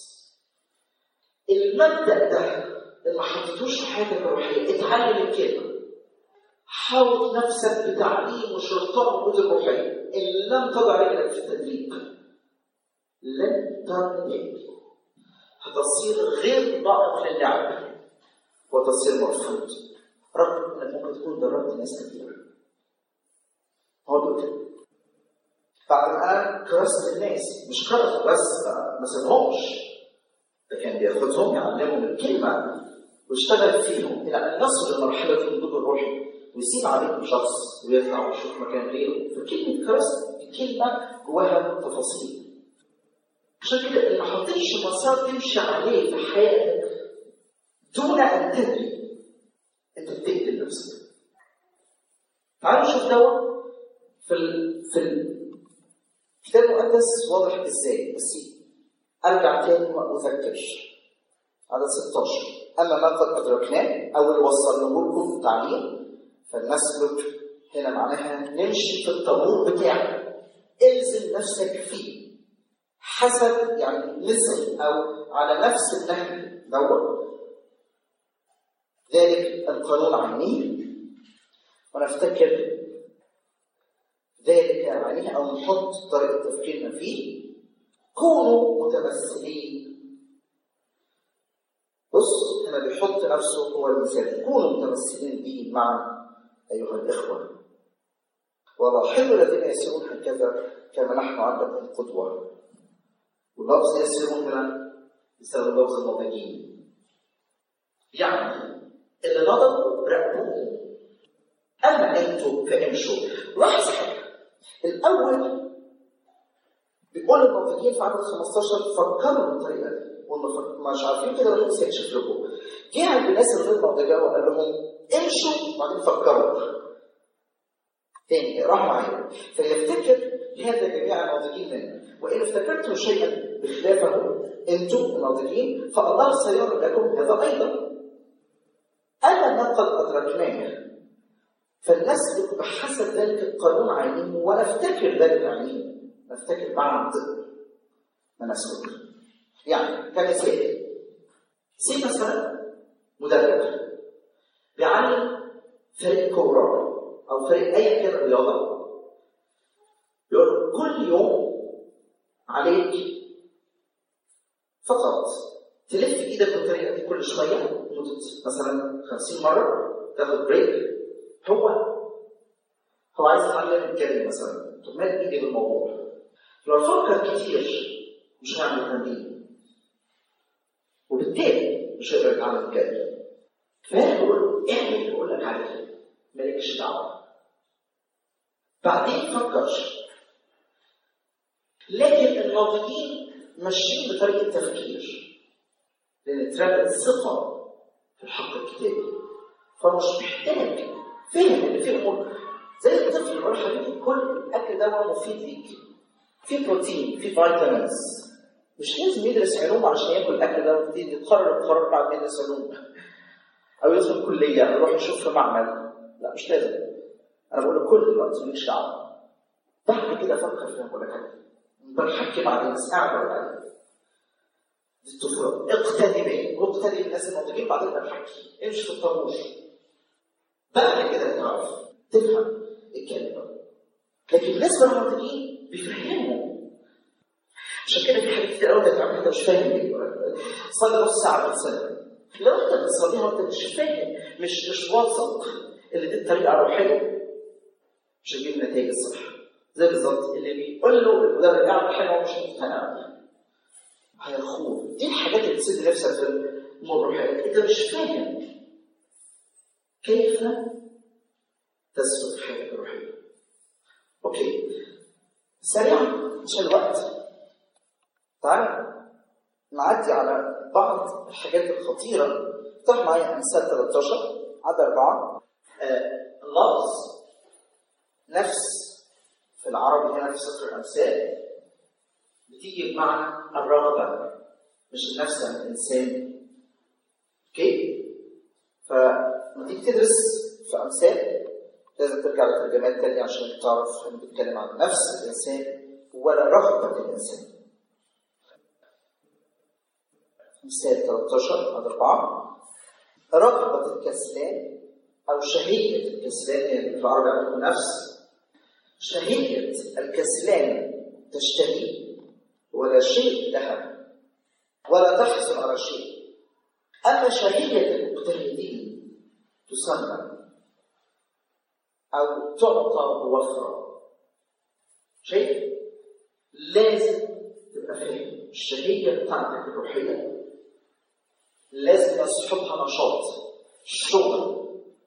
المبدأ ده اللي ما حطيتوش في حياتك الروحية اتعلم الكلمة حاول نفسك بتعليم وشرطان وجود الروحية إن لم تضع رجلك في التدريب لن تنجح هتصير غير لائق للعب وتصير مرفوض رغم انك ممكن تكون دربت ناس كثير هو كده بعد ما انا كرست الناس مش كرست بس ما سيبهمش ده كان بياخدهم يعلمهم الكلمه ويشتغل فيهم الى ان نصل لمرحله النضوج الروحي ويسيب عليهم شخص ويطلع ويشوف مكان غيره فكلمه كرست الكلمه جواها تفاصيل عشان كده اللي ما حطيتش مسار تمشي عليه في حياتك دون ان تدري انت بتقتل نفسك تعالوا نشوف دوت في ال... في الكتاب المقدس واضح ازاي بس ارجع تاني واذكر على 16 اما ما قد ادركناه او اللي وصلناه لكم في التعليم فلنسلك هنا معناها نمشي في الطابور بتاعك الزم نفسك فيه حسب يعني مثل او على نفس النهج دوت ذلك القانون عينيه ونفتكر ذلك عينيه او نحط طريقه تفكيرنا فيه كونوا متمثلين بص هنا بيحط نفسه هو المثال كونوا متمثلين به معا ايها الاخوه ولاحظوا الذين يسيرون هكذا كما نحن عندكم قدوه واللفظ يسيرون هنا يستخدم لفظ الناضجين يعني اللي نضجوا راقبوه اما انتوا فامشوا لاحظ حاجه الاول بيقول الناضجين في عدد 15 فكروا بالطريقه دي واللي مش عارفين كده الروح يكشف لكم جه عند الناس الغير ناضجه وقال لهم امشوا وبعدين فكروا تاني اقراها معايا فيفتكر هذا جميع الناضجين منه وان افتكرتم شيئا بخلافه انتم الناضجين فالله سيرى لكم هذا ايضا اما ما قد ادركناه فلنسلك بحسب ذلك القانون عينه ونفتكر ذلك عينه نفتكر بعد ما نسلك يعني كمثال سي مثلا مدرب بيعلم فريق كوره او فريق اي كان رياضه يقول كل يوم عليك فقط تلف ايدك بالطريقه دي كل شويه لمده مثلا 50 مره تاخد بريك هو هو عايز يتعلم الكلمه مثلا طب مال ايدي بالموضوع لو فكر كتير مش هيعمل تمرين وبالتالي مش هيقدر يتعلم الكلمه فيقول اعمل اللي يقول لك عليه مالكش دعوه بعدين فكر لكن الناضجين ماشيين بطريقه تفكير لان اتربت ثقه في الحق الكتابي فمش محتاج فهم ان في امور زي الطفل يقول حبيبي كل الاكل ده مفيد ليك في بروتين في فيتامينز مش لازم يدرس علوم عشان ياكل الاكل ده مفيد يقرر القرار بعد ما يدرس علوم او يدخل كليه او يروح يشوف في معمل لا مش لازم انا بقول له كل دلوقتي مالكش دعوه بعد كده فكر فيها بقول لك بنحكي بعدين بس قاعد بعدين دي الطفوله اقتدي بيه واقتدي بالناس الناضجين بعدين بنحكي امشي في الطابور بعد كده تعرف تفهم الكلمه لكن بالنسبه للناضجين بيفهموا عشان كده في حاجات كتير قوي بتعمل انت مش فاهم ليه صلي نص ساعه بتصلي لو انت بتصليها وانت مش فاهم مش مش واثق اللي دي الطريقه الروحيه مش هتجيب النتائج الصح زي بالظبط اللي بيقول له المدرب اعمل حاجه وهو مش مقتنع هيخوض دي الحاجات اللي تسد نفسك في الامور الروحيه انت مش فاهم كيف تسلك الحياه الروحيه اوكي سريعا عشان الوقت تعال نعدي على بعض الحاجات الخطيره افتح معايا امثال 13 عدد اربعه آه لفظ نفس في العربي هنا في سفر الامثال بتيجي بمعنى الرغبه مش النفس عن الانسان اوكي فلما تيجي تدرس في امثال لازم ترجع لترجمات تانية عشان تعرف احنا بنتكلم عن نفس الانسان ولا رغبه الانسان مثال 13 عدد 4 رغبة الكسلان أو شهية الكسلان يعني في العربي عندكم نفس شهية الكسلان تشتهي ولا شيء لها ولا تحصل على شيء أما شهية المجتهدين تسمى أو تعطى بوفرة شيء لازم تبقى فاهم الشهية بتاعتك الروحية لازم يصحبها نشاط شغل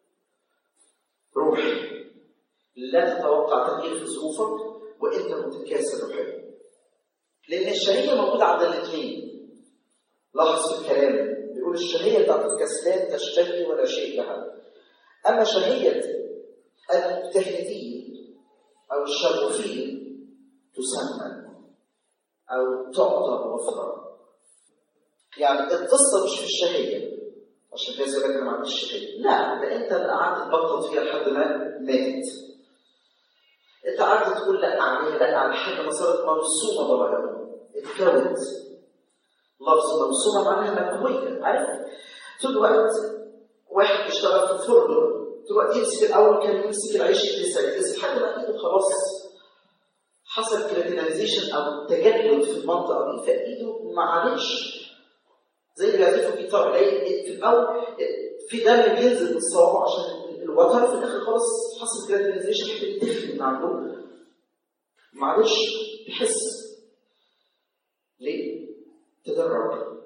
روحي لا تتوقع تغيير في ظروفك وانت متكاسل روحيا لان الشهيه موجوده عند الاثنين لاحظ في الكلام بيقول الشهيه بتاعت الكسلان تشتهي ولا شيء لها اما شهيه المجتهدين او الشغوفين تسمى او تعطى وفرا يعني القصه مش في الشهيه عشان كده يقول لك انا ما عنديش شهيه لا ده انت اللي قعدت تبطل فيها لحد ما مات انت قعدت تقول لا عليها لا على لحد ما صارت مرسومه ضرائبها اتكونت لفظ مرسومه معناها مكويه عارف طول الوقت واحد بيشتغل في فرن طول الوقت يمسك الاول كان يمسك العيش يدرس يدرس لحد ما ايده خلاص حصل كريتينايزيشن او تجلد في المنطقه دي فايده ما عادش زي اللي بيعزفوا جيتار تلاقي في الاول في دم بينزل من الصوابع عشان الوتر في الاخر خلاص حصل جرادينايزيشن حته بتخلي من عنده ما عادش بيحس ليه؟ تدرب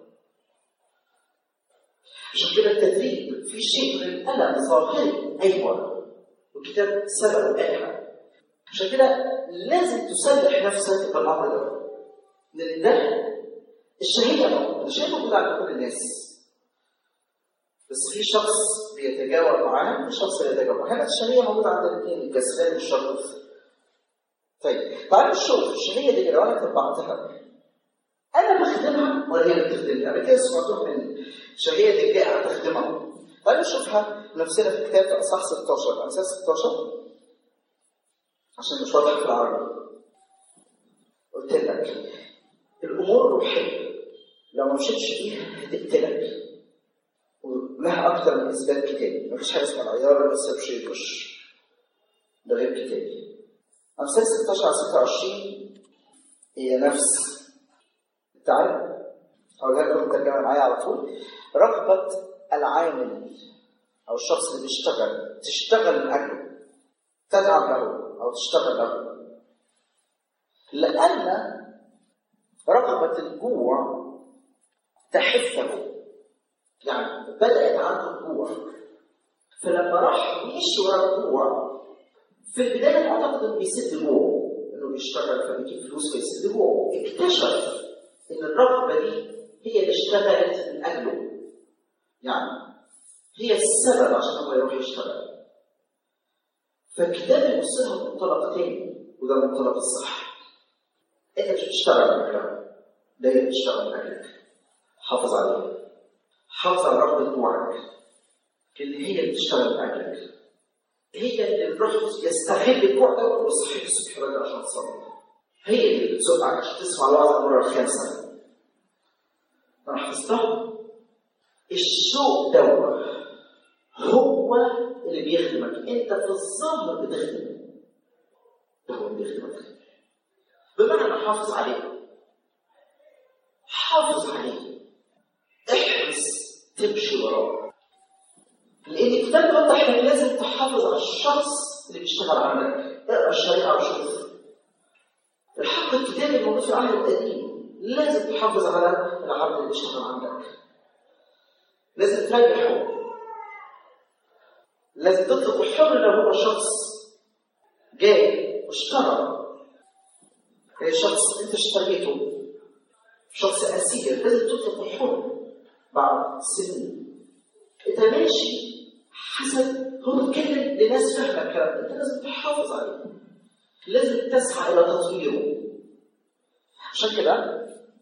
عشان كده التدريب في شيء من الألم ظاهري أيوه والكتاب سبق وقالها عشان كده لازم تسلح نفسك بالأمر ده لأن ده الشهية الشهية موجودة عند كل الناس بس في شخص بيتجاوب معاه وفي شخص بيتجاوب معاه هنا الشهية موجودة عند الاثنين الكسلان والشرف طيب تعالوا نشوف الشهية دي لو أنا طبقتها أنا بخدمها ولا هي اللي بتخدمني؟ قبل كده سمعتوها من شهية دي جاء تخدمها تعالوا نشوفها نفسنا في الكتاب في أصحاح 16 أمثال 16 عشان مش واضح في العربي قلت لك الامور الروحيه لو ما مشيتش فيها هتقتلك ولها اكتر من اثبات كتابي مفيش حاجه اسمها العيار لسه مش يخش ده غير كتابي امثال 16 على 26 هي نفس التعب هقولها لكم الترجمه معايا على طول رغبه العامل او الشخص اللي بيشتغل تشتغل من اجله تتعب له أو تشتغل له لأن رغبة الجوع تحفه يعني بدأت عنده الجوع فلما راح يمشي ورا الجوع في البداية أعتقد إنه بيسد جوعه إنه بيشتغل فبيجيب فلوس فيسد جوعه اكتشف إن الرغبة دي هي اللي اشتغلت من أجله يعني هي السبب عشان هو يروح يشتغل فالكتاب يبص لها بمنطلق تاني وده المنطلق الصح انت مش بتشتغل من ده هي بتشتغل من اجلك حافظ عليها حافظ على رغبة جوعك اللي هي اللي بتشتغل من اجلك هي اللي الروح يستغل الجوع ده ويصحيك الصبح بدري عشان تصلي هي اللي بتزقك عشان تسمع الوعظ المره الخامسه انا حفظتها الشوق دوت هو اللي بيخدمك انت في الظاهر بتخدم ده هو اللي بيخدمك بمعنى حافظ عليه حافظ عليه احرص تمشي وراه لان الكتاب بيوضح انك لازم تحافظ على الشخص اللي بيشتغل عندك اقرا الشريعه وشوف الحق الكتابي الموجود في العهد القديم لازم تحافظ على العبد اللي بيشتغل عندك لازم تريحه لازم تطلق الحر لو هو شخص جاي واشترى يعني شخص انت اشتريته شخص اسير لازم تطلق الحر بعد سنين انت ماشي حسب هو بيتكلم لناس فاهمه الكلام ده انت لازم تحافظ عليه لازم تسعى الى تطويره عشان كده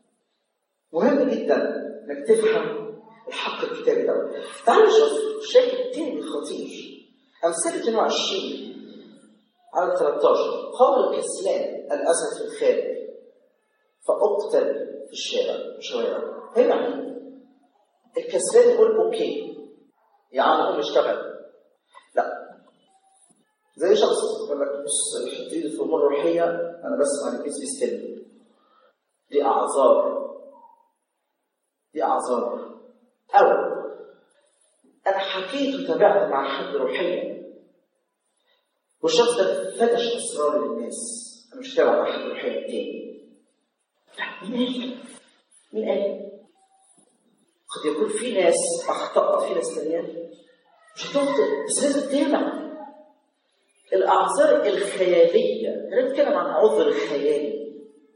مهم جدا انك تفهم الحق الكتابي ده تعالوا نشوف شاهد تاني خطير أمثال 22 على 13 قال الكسلان الأسد في الخارج فأقتل في الشارع الشوارع هنا الكسلان يقول أوكي يا عم قوم اشتغل لا زي شخص يقول لك بص الحته دي في الامور الروحيه انا بسمع البيس بيستلم دي اعذار دي اعذار او انا حكيت وتابعت مع حد روحيا والشخص ده فتش اسرار للناس انا مش هتابع مع حد روحيا تاني لا مين قال مين قال قد يكون في ناس اخطات في ناس تانية مش هتخطئ بس لازم تتابع الاعذار الخياليه انا بتكلم عن عذر خيالي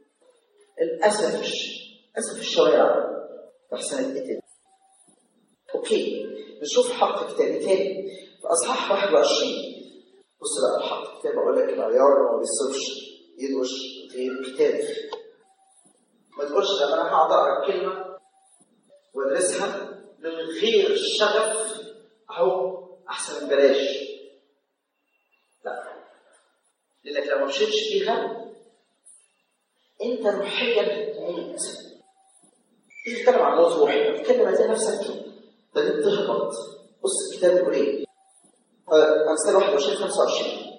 الاسف اسف الشوارع احسن القتل اوكي نشوف حق كتابي تاني في اصحاح 21 بص بقى الحق كتاب اقول لك العيار ما بيصرفش يدوش غير كتاب ما تقولش لما انا هقعد اقرا الكلمه وادرسها من غير شغف اهو احسن من بلاش لا لانك لو ما مشيتش فيها انت روحيا هتموت تيجي تتكلم عن موت روحي تتكلم هتلاقي نفسك بدأت تهبط بص الكتاب بيقول ايه؟ أمثال 21 25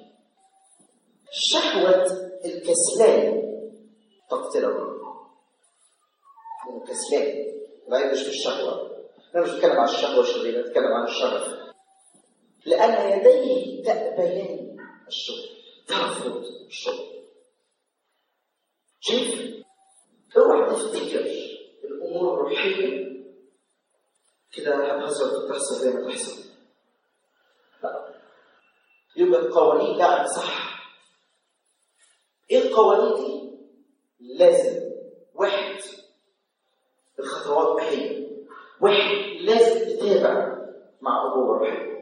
شهوة الكسلان تقتله لأنه كسلان لا مش في الشهوة أنا مش بتكلم عن الشهوة الشريرة بتكلم عن الشغف لأن يديه تأبيان الشغل ترفض الشغل شوف اوعى تفتكر الامور الروحيه كده هتحصل تحصل زي ما تحصل لا يبقى القوانين لعب صح ايه القوانين دي؟ لازم واحد الخطوات هي واحد لازم تتابع مع ابوه روحيه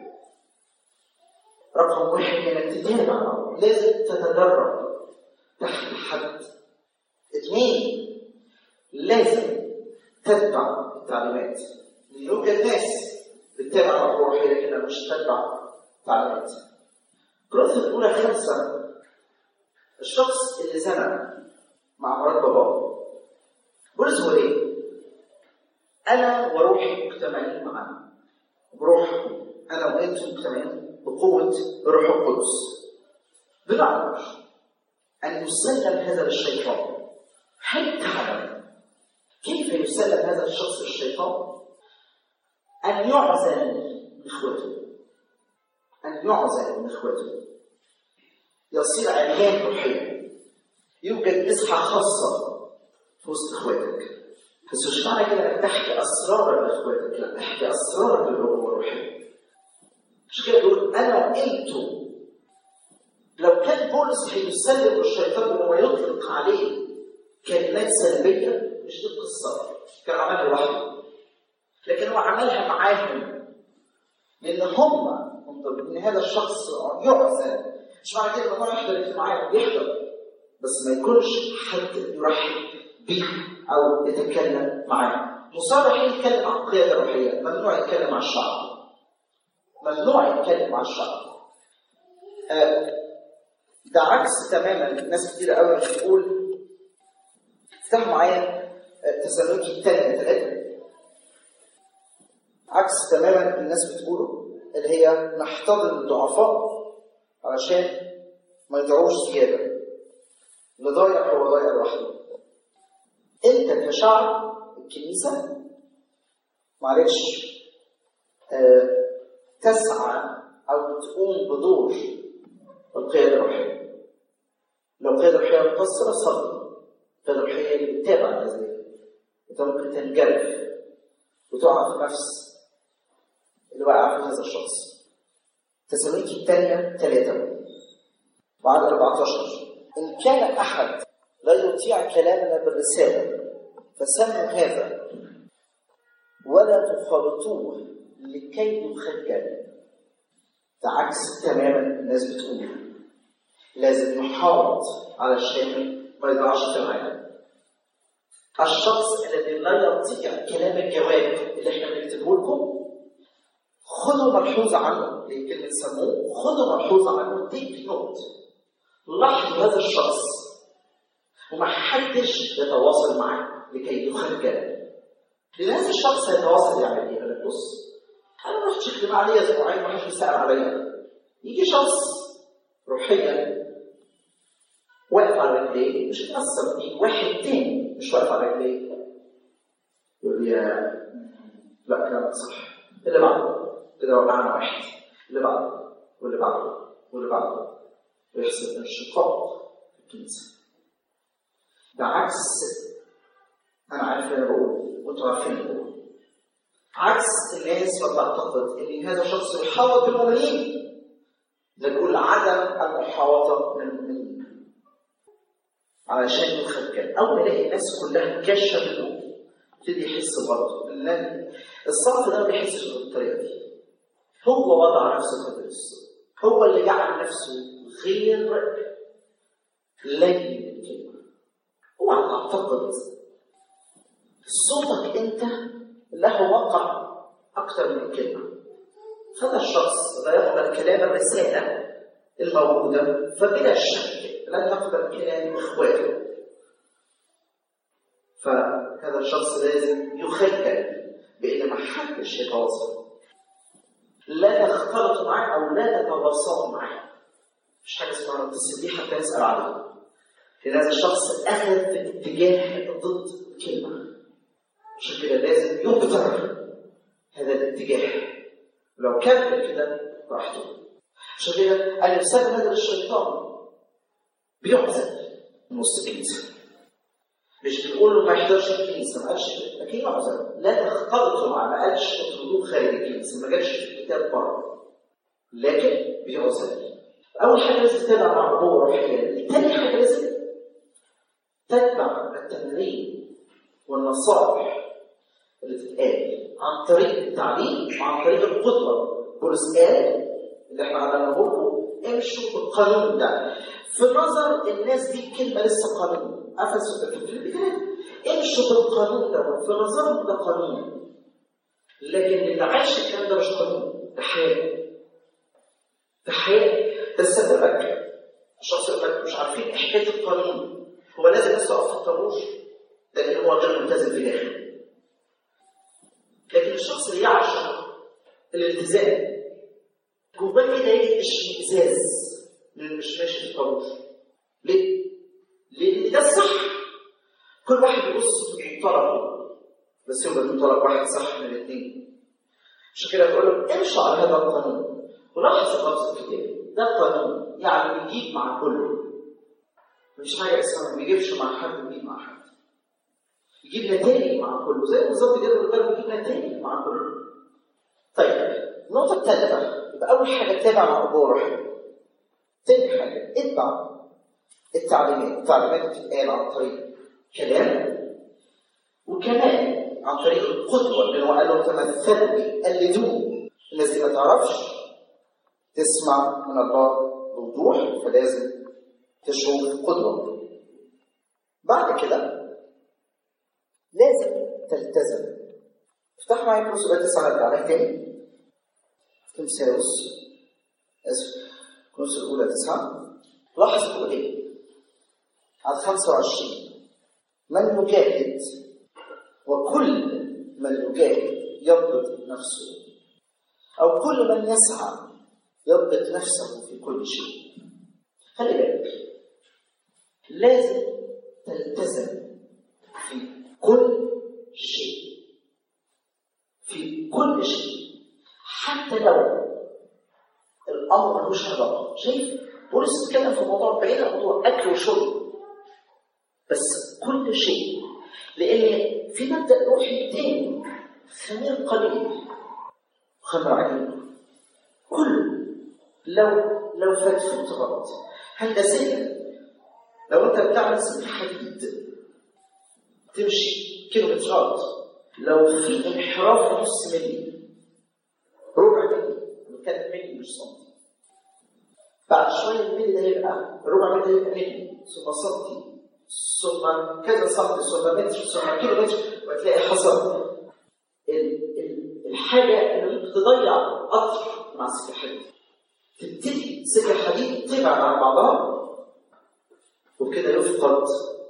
رقم واحد انك تتابع لازم تتدرب تحت حد اثنين لازم تتبع التعليمات يوجد ناس بتتابع مع ابوه روحيه لكنها مش تتبع تعليمات كورنثوس الاولى خمسه الشخص اللي زنى مع مرات باباه بولس هو ايه؟ انا وروحي مجتمعين معا بروح انا وانتم مجتمعين بقوه الروح القدس بمعنى ان يسلم هذا للشيطان هل تعلم كيف يسلم هذا الشخص للشيطان؟ ان يعزل من اخوته ان يعزل من اخوته يصير عريان روحيا يوجد مسحه خاصه في وسط اخواتك بس مش معنى كده انك تحكي اسرار لاخواتك لا تحكي اسرار للابوه الروحيه مش كده بيقول انا وانتم لو كان بولس هيسلم للشيطان انه يطلق عليه كلمات سلبيه مش دي القصه كان عملها لوحده لكن هو عملها معاهم لان هم ان هذا الشخص يعزل مش معنى كده انه يحضر اجتماعات يحضر بس ما يكونش حد يرحب به او يتكلم معاه مصرح يتكلم عن القياده الروحيه ممنوع يتكلم مع الشعب ممنوع يتكلم مع الشعب آه ده عكس تماما ناس كتير قوي بتقول افتحوا معايا تسالونيكي الثانيه ثلاثه عكس تماما الناس بتقوله اللي هي نحتضن الضعفاء علشان ما يضيعوش زياده اللي ضايع هو ضايع لوحده انت كشعب الكنيسه معلش آه تسعى او تقوم بدور القياده الروحيه لو القياده الروحيه مقصره صلي القياده الروحيه اللي بتتابع الناس دي انت ممكن تنجرف وتقع في نفس اللي وقع في هذا الشخص تسالونيكي الثانيه ثلاثه وعدد 14 إن كان أحد لا يطيع كلامنا بالرسالة فسموا هذا ولا تخالطوه لكي يخجل ده عكس تماما الناس بتقول لازم نحافظ على الشيء ما يضيعش في العالم الشخص الذي لا يطيع كلام الجواب اللي احنا بنكتبه لكم خذوا ملحوظة عنه اللي كلمة سموه خذوا ملحوظة عنه تيك نوت لاحظوا هذا الشخص وما حدش يتواصل معاه لكي يخجل لان هذا الشخص هيتواصل يعمل ايه؟ يقول لك بص انا رحت اجتماع ليا اسبوعين ما حدش بيسال عليا يجي شخص روحيا واقف على رجليه مش هتأثر يجي واحد تاني مش واقف على رجليه يقول لي لا كلامك صح اللي بعده كده وقعنا واحد اللي بعده واللي بعده واللي بعده ويحصل انشقاق في الكنيسه ده عكس انا عارف اللي انا بقوله وانتوا عارفين اللي بقوله عكس الناس ما تعتقد ان هذا الشخص يحاوط بالمؤمنين ده بيقول عدم المحاوطه من المؤمنين علشان يخجل اول ما يلاقي الناس كلها كاشه منه يبتدي يحس برضه لان الصف ده ما بيحسش بالطريقه دي هو وضع نفسه في الصف هو اللي جعل نفسه غير لين الكلمة اوعى تعتقد صوتك انت له وقع اكثر من الكلمة هذا الشخص لا يقبل كلام الرسالة الموجودة فبلا شك لن يقبل كلام اخواته فهذا الشخص لازم يخجل بان ما حدش يتواصل لا تختلط معاه او لا تتواصلوا معاه مش حاجه اسمها نتصل بيه حتى نسال عنه لان هذا الشخص اخذ في اتجاه ضد الكلمه عشان كده لازم يقطع هذا الاتجاه لو كمل كده براحته عشان كده الانسان هذا الشيطان بيعزل من وسط الكنيسه مش بنقول له ما يحضرش الكنيسه ما قالش كده لكن يعذر لا تختلطوا مع ما قالش اطردوه خارج الكنيسه ما جاتش في الكتاب بره لكن بيعذر اول حاجه لازم تتابع مع ابوه روحيا تاني حاجه لازم تتبع التمارين والنصائح اللي تتقال عن طريق التعليم وعن طريق القدوه بولس قال اللي احنا عملناه لكم امشوا بالقانون ده في نظر الناس دي كلمه لسه قانون افسوا في الكتاب امشوا بالقانون ده في نظرهم ده قانون لكن اللي عايش الكلام ده مش قانون ده حياه ده حياه تسببك الشخص يقول لك مش عارفين ايه حكايه القانون هو لازم الناس تقف في الطابور ده لان هو غير ملتزم في الاخر لكن الشخص اللي يعشق الالتزام جواه كده يجي اشمئزاز من اللي مش ماشي في الطابور ليه؟ لان ده الصح كل واحد يبص في منطلقه بس يبقى منطلق واحد صح من الاثنين عشان كده بقول لهم امشوا على هذا القانون ولاحظ لفظ الكتاب ده قانون يعني بيجيب مع كله مفيش حاجه اسمها ما بيجيبش مع حد بيجيب مع حد يجيب نتائج مع كله زي بالظبط كده الضرب بيجيب نتائج مع كله طيب النقطه الثالثه يبقى اول حاجه تتابع مع ابوه روحي تاني حاجه اتبع التعليمات التعليمات بتتقال عن طريق كلام وكمان عن طريق القدوه اللي هو قال له تمثلوا بي قلدوه الناس دي ما تعرفش تسمع من الله بوضوح فلازم تشوف قدوة بعد كده لازم تلتزم افتح معايا كروس بقى تسعة نرجع عليه تاني تمساوس اسف كروس الأولى تسعة لاحظ تقول ايه على 25 من يجاهد وكل من يجاهد يضبط نفسه أو كل من يسعى يضبط نفسه في كل شيء خلي بالك لازم تلتزم في كل شيء في كل شيء حتى لو الامر ملوش علاقه شايف بولس اتكلم في موضوع بعيد عن موضوع اكل وشرب بس كل شيء لان في مبدا روحي تاني خمير قليل خمر عجيب كله لو لو فلسفت غلط هندسيا لو انت بتعمل سلك حديد تمشي كيلومترات لو في انحراف نص ملي ربع ملي كانت ملي مش سنتي بعد شويه الملي ده يبقى ربع ملي ده يبقى ملي ثم سنتي ثم كذا سنتي ثم متر ثم كيلو متر وتلاقي حصل الحاجه اللي ممكن تضيع قطر مع سكه حديد تبتدي سكه حديد تبعد عن بعضها وبكده يفقد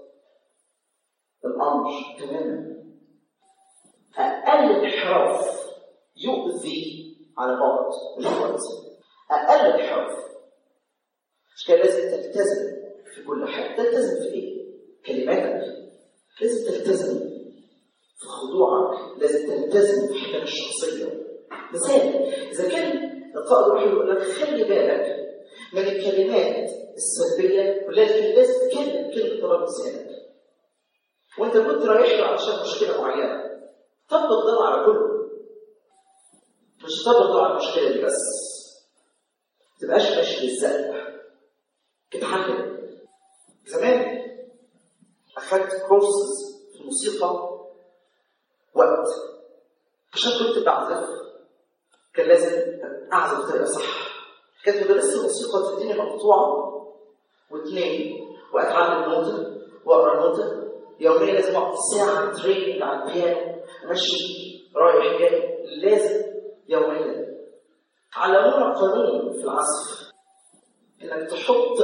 الامر تماما اقل انحراف يؤذي على بعد مش وقت اقل انحراف مش كده لازم تلتزم في كل حاجه تلتزم في ايه؟ كلماتك لازم تلتزم في خضوعك لازم تلتزم في حياتك الشخصيه مثال اذا كان القائد الروحي يقول لك خلي بالك من الكلمات السلبيه ولكن لازم تتكلم كلمه طلب لسانك وانت كنت رايح له علشان مشكله معينه طبق ده على كله مش طبق ده على المشكله دي بس ما تبقاش ماشي بالزق اتحكم زمان اخدت كورسز في الموسيقى وقت عشان كنت بعزف كان لازم اعزف بطريقه صح كانت مدرسه الموسيقى تديني مقطوعه واثنين واتعلم نوته واقرا نوته يوميا لازم اقعد ساعه تريننج على البيانو ماشي رايح جاي لازم يوميا علمونا قانون في العزف انك تحط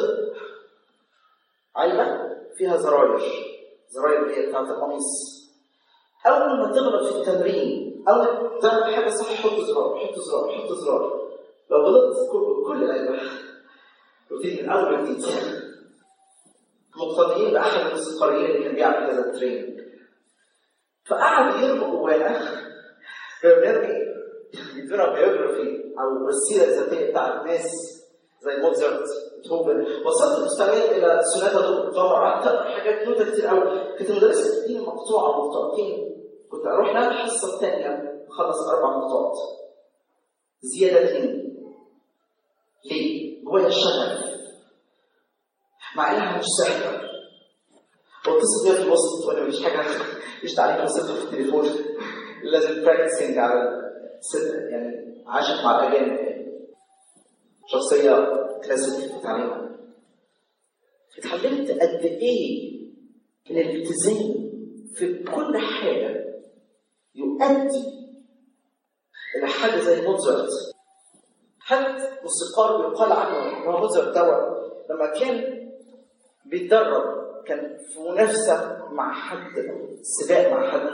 علبه فيها زراير زراير اللي هي بتاعت القميص اول ما تغلط في التمرين اول ما تعمل حاجه صح حط زرار حط زرار حط زرار لو غلطت كل كل العلبه وتيجي من اول جديد مقتديين باحد الموسيقاريين اللي كان بيعمل هذا التريننج فقعد يرمي جوانا بيرمي يدونا بيوجرافي او السيره الذاتيه بتاع الناس زي موزارت بيتهوفن وصلت مستويات الى سوناتا دو قعدت اقرا حاجات نوتة كتير قوي كانت المدرسه بتديني مقطوعه مقطوعتين كنت اروح لها الحصه الثانيه اخلص اربع مقطوعات زياده اثنين ليه؟ جوايا الشغف مع انها مش سهله واتصل بيها في الوسط وانا مش حاجه مش تعليق بسيطه في التليفون لازم براكتسنج على ست يعني عاشت مع الاجانب شخصيه كلاسيك في تعليمها اتعلمت قد ايه ان الالتزام في كل حاجه يؤدي الى حاجه زي موتزارت حد موسيقار بيقال عنه ان هو موتزارت دوت لما كان بيتدرب كان في منافسه مع حد سباق مع حد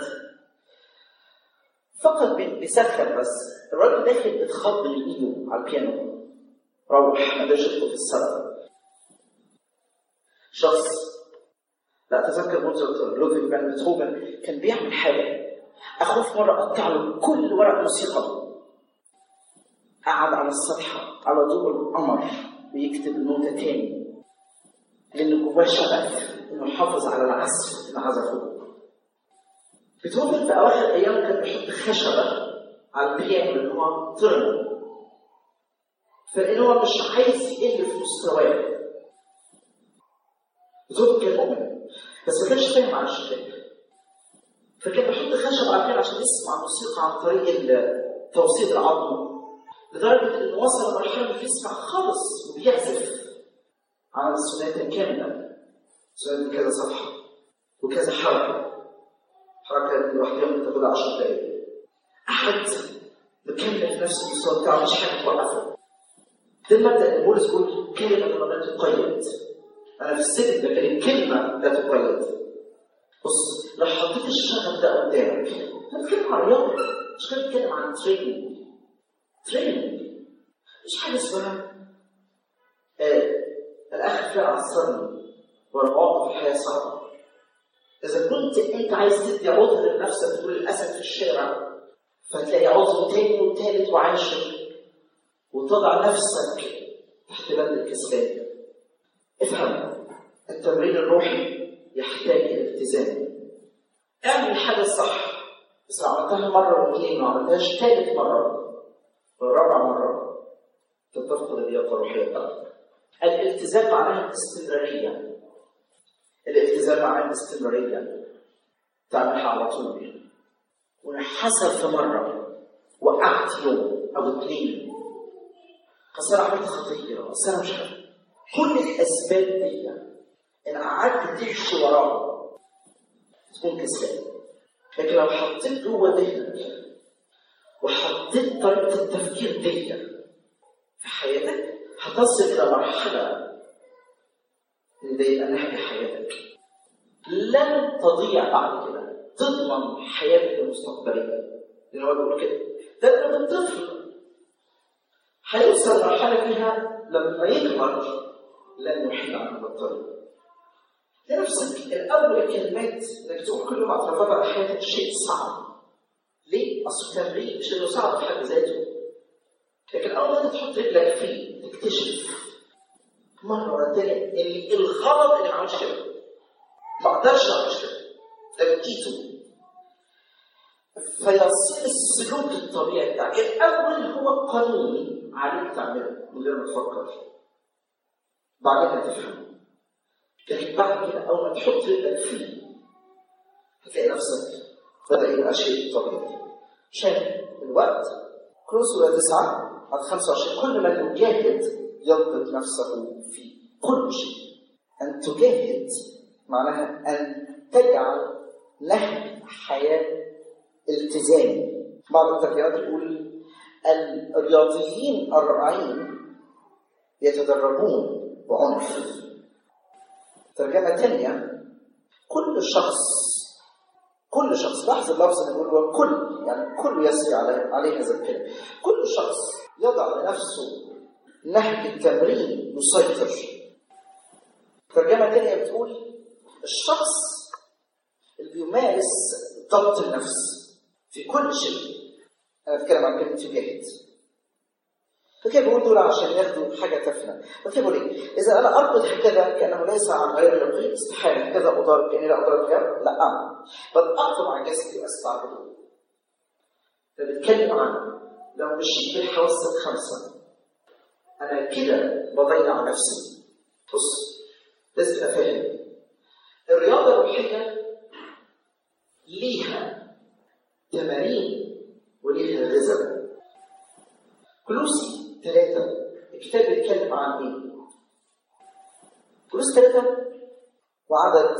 فقط بيسخن بس الراجل داخل اتخض من ايده على البيانو روح ما قدرش يدخل في الصلاه شخص لا اتذكر موزارت لودفيج فان بيتهوفن كان بيعمل حاجه اخوه في مره قطع له كل ورق موسيقى قعد على السطح على ضوء القمر ويكتب نوتة تاني لأن جواه شغف إنه يحافظ على العزف اللي عزفه بيتهوفن في أواخر أيام كان بيحط خشبة على البيانو لأن هو طرن فإن هو مش عايز يقل في مستواه بيتهوفن كان مؤمن بس ما كانش فاهم عن الشباب فكان بيحط خشب على البيانو عشان يسمع موسيقى عن طريق توصيل العظم لدرجة إنه وصل لمرحلة مش بيسمع خالص وبيعزف على السوناتا كاملة سوناتا كذا صفحة وكذا حركة حركة لوحدها ممكن تاخد 10 دقايق أحد مكمل في نفس المستوى بتاعه مش حاجة توقفه ده المبدأ اللي بولس بيقول كلمة لا تقيد أنا في السجن بكلم كلمة لا تقيد بص لو حطيت الشغف ده قدامك هنتكلم عن رياضة مش هنتكلم عن تريننج تريننج مش حاجه اسمها آه الاخ فعلا عصرني والمواقف الحياه صعبه اذا كنت انت عايز تدي عذر لنفسك تقول الاسد في الشارع فتلاقي عذر تاني وتالت وعاشر وتضع نفسك تحت بند الكسبان افهم التمرين الروحي يحتاج الى التزام اعمل الحاجه الصح بس لو عملتها مره واثنين ما عملتهاش ثالث مره ورابع مرة تفقد اللياقة الروحية بتاعتك. الالتزام معناها الاستمرارية. الالتزام معناها الاستمرارية. تعملها على طول. وحصل في مرة وقعت يوم أو اثنين. أصل أنا عملت خطية، أصل أنا مش عارف. كل الأسباب دي إن قعدت تمشي وراها تكون كسبان. لكن لو حطيت جوه ذهنك وحطيت طريقة التفكير دي في حياتك هتصل إلى مرحلة إن ده يبقى نهج حياتك لن تضيع بعد كده تضمن حياتك المستقبلية لأن هو بيقول كده ده لما الطفل هيوصل لمرحلة فيها لما يكبر لن يحيل عن الطريق لنفسك الأول الكلمات إنك تقول كل يوم اعترافات على حياتك شيء صعب ليه؟ أصل التمرين مش إنه صعب في حد ذاته. لكن أول ما تحط رجلك فيه تكتشف مرة ورا التانية إن الغلط إني ما أعملش كده. ما أقدرش ما أعملش كده. ده بقيته. فيصير السلوك الطبيعي بتاعك الأول هو قانون عليك تعمله من غير ما تفكر. بعدين هتفهم. لكن بعد كده أول ما تحط رجلك فيه هتلاقي نفسك بدأ يبقى شيء طبيعي. عشان الوقت كروس تسعة على 25 كل من يجاهد يضبط نفسه في كل شيء. أن تجاهد معناها أن تجعل نهج حياة التزامي. بعض الترجمات تقول الرياضيين الرائعين يتدربون بعنف. ترجمة ثانية كل شخص كل شخص لاحظ اللفظ اللي بيقول وكل يعني كل يسري عليه عليه هذا الكلام كل شخص يضع لنفسه نهج التمرين يسيطر ترجمة تانية بتقول الشخص اللي بيمارس ضبط النفس في كل شيء أنا بتكلم عن كلمة يجاهد فكيف بقول دول عشان ياخدوا حاجه تافهه فكيف بقول ايه؟ اذا انا اربط هكذا كانه ليس عن غير اليقين استحاله هكذا اضرب كاني لا اضرب غير لا اعمل بل اقف مع جسدي واستعبده فبتكلم عن لو مشيت بالحواس الخمسه انا كده بضيع نفسي بص لازم تبقى فاهم الرياضه الروحيه ليها تمارين وليها غذاء كلوسي ثلاثة الكتاب بيتكلم عن ايه؟ كلوسي ثلاثة وعدد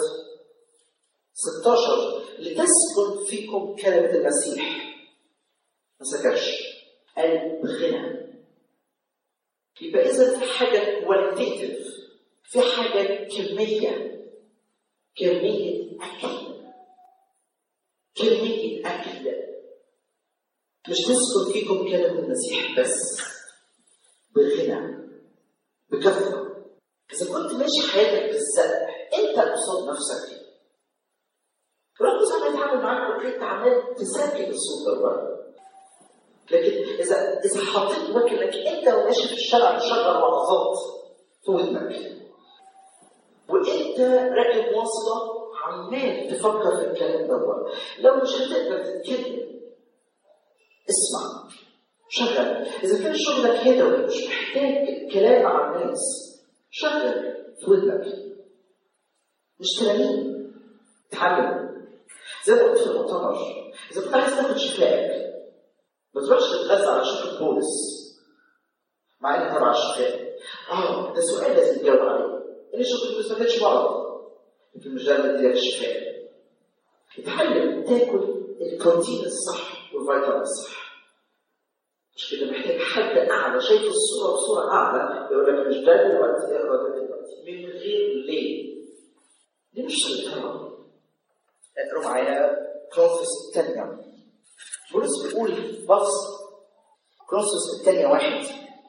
16 لتسكن فيكم كلمة المسيح ما سكرش قال بغنى يبقى إذا في حاجة كواليتيتيف في حاجة كمية كمية أكل كمية أكل مش تسكن فيكم كلمة المسيح بس بغنى بكثرة إذا كنت ماشي حياتك بالزق أنت قصاد نفسك ربنا سبحانه يتعامل معاك وأنت عمال تسكن الصوت ده لكن إذا إذا حطيت وكلك أنت وماشي في الشارع تشغل وعظات في ودنك وأنت راكب مواصلة عمال تفكر في الكلام ده لو مش هتقدر تتكلم اسمع شغل اذا كان شغلك يدوي مش محتاج كلام مع الناس شغل في ودنك مش تلاميذ اتعلم زي ما قلت في المؤتمر اذا كنت عايز تاخد شفائك ما تروحش تتغذى على شفاء بولس مع انك تبع الشفاء اه ده سؤال لازم تجاوب عليه ان شفت بولس ما كانش مرض لكن مش ده اللي يديلك الشفاء اتعلم تاكل البروتين الصح والفيتامين الصح مش كده محتاج حد اعلى شايف الصوره بصوره اعلى يقول لك مش ده دلوقتي اقرا ده دلوقتي من غير ليه؟ دي مش سيطره اقروا معايا كرونسوس الثانية بولس بيقول بص كرونسوس الثانية واحد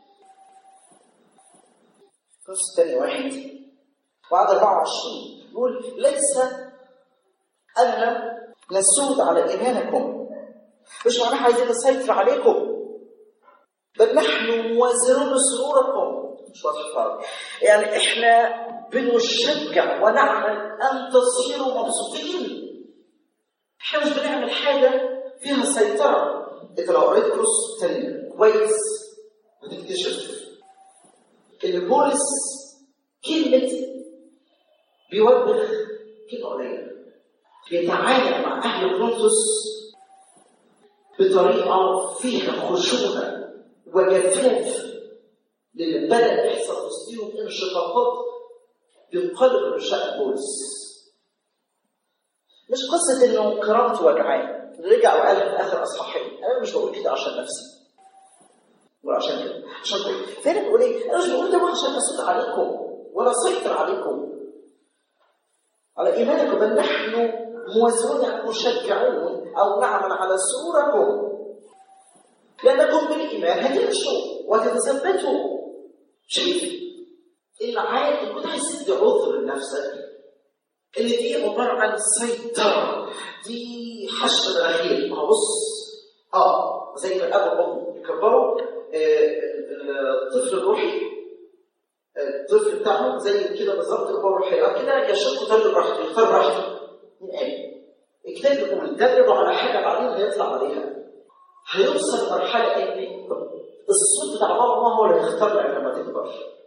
كرونسوس الثانية واحد وعدد 24 يقول ليس أننا نسود على إيمانكم مش معناها عايزين نسيطر عليكم بل نحن موازنون سروركم مش واضح الفرق يعني احنا بنشجع ونعمل ان تصيروا مبسوطين احنا مش بنعمل حاجه فيها سيطره انت لو قريت كروس تاني كويس هتكتشف ان بولس كلمه بيوبخ كلمه قليله بيتعامل مع اهل كورنثوس بطريقه فيها خشونه وجفاف للي بدا يحصل وسطهم انشقاقات بينقلب من شأن بولس مش قصة إنه كرامته وجعان رجع وقال في آخر أصحاحين أنا مش بقول كده عشان نفسي ولا عشان كده عشان كده فين بقول إيه؟ أنا مش بقول ده عشان أسيطر عليكم ولا أسيطر عليكم على إيمانكم بل نحن موازون مشجعون أو نعمل على سروركم لأنكم بالإيمان هتمشوا وهتتثبتوا شايف العاد إن كنت عايز تدي عذر لنفسك إن دي عبارة عن سيطرة دي حشر الأخير ما هو بص آه زي ما الأب والأم يكبروا آه الطفل الروحي الطفل بتاعهم زي كده بالظبط الأبوة الروحية كده يشق طريق براحته يختار براحته من قال الكتاب بيقول دربوا على حاجة بعدين هيطلع عليها هيوصل لمرحلة إن الصوت بتاع بابا وماما هو اللي هيختار لك لما تكبر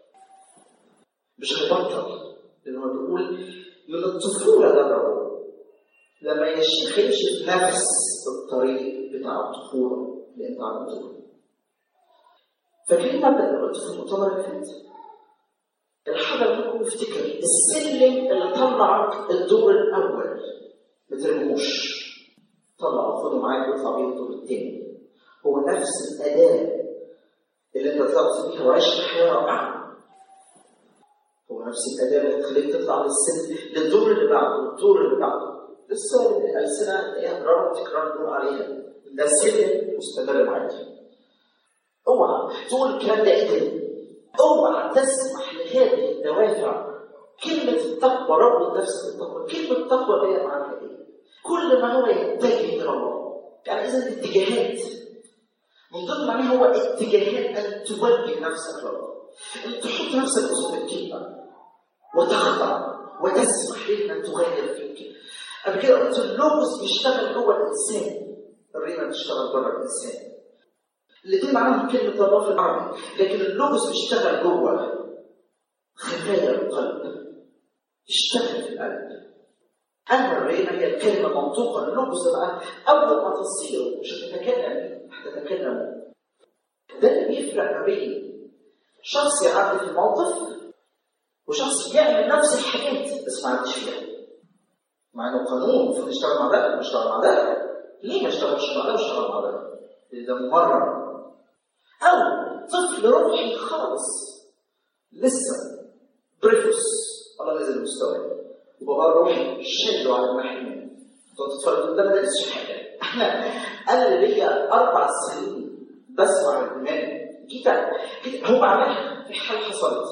مش هيبطل لأنه هو بيقول من الطفولة دربوا لما الشيخ يمشي في نفس الطريق بتاع الطفولة اللي أنت عملته فاكرين مبدأ اللي قلت في المؤتمر اللي فات؟ الحاجة منكم افتكر السلم اللي طلعك الدور الأول ما ترموش طلع خده معاك واطلع بيه الدور الثاني هو نفس الأداة اللي أنت طلعت بيها وعشت حياة رائعة هو نفس الأداة اللي تخليك تطلع للسن للدور اللي بعده الدور اللي بعده لسه الألسنة تلاقيها مرارا وتكرار نقول عليها ده سلم مستمر معاك اوعى تقول الكلام ده ايه اوعى تسمح لهذه الدوافع كلمة التقوى رب نفسك التقوى كلمة التقوى هي معناها ايه؟ كل ما هو يتجه الى الله يعني اذا الاتجاهات من ضمن معناها هو اتجاهات ان توجه نفسك لله ان تحط نفسك قصاد الكلمه وتخضع وتسمح لها ان تغير فيك قبل كده قلت اللوجوس بيشتغل جوه الانسان الريمه بتشتغل بره الانسان الاثنين معناهم كلمه الله في العربي لكن اللوجوس بيشتغل جوه خفايا القلب يشتغل في القلب أما الريمة هي الكلمة منطوقة اللغز بقى أول ما تصير مش هتتكلم هتتكلم ده اللي بيفرق ما بين شخص يعدي في الموقف وشخص يعمل نفس الحاجات بس ما عدش فيها مع انه قانون المفروض يشتغل مع ده ويشتغل مع ده ليه ما اشتغلش مع ده واشتغل مع ده؟ لأن ده ممرن أو طفل روحي خالص لسه بريفوس الله نزل مستواه وهو روحي شده على الناحية كنت تتفرج ده ما درسش حاجة احنا انا ليا اربع سنين بسمع الدماغ جيت جيت هو عملها في حال حصلت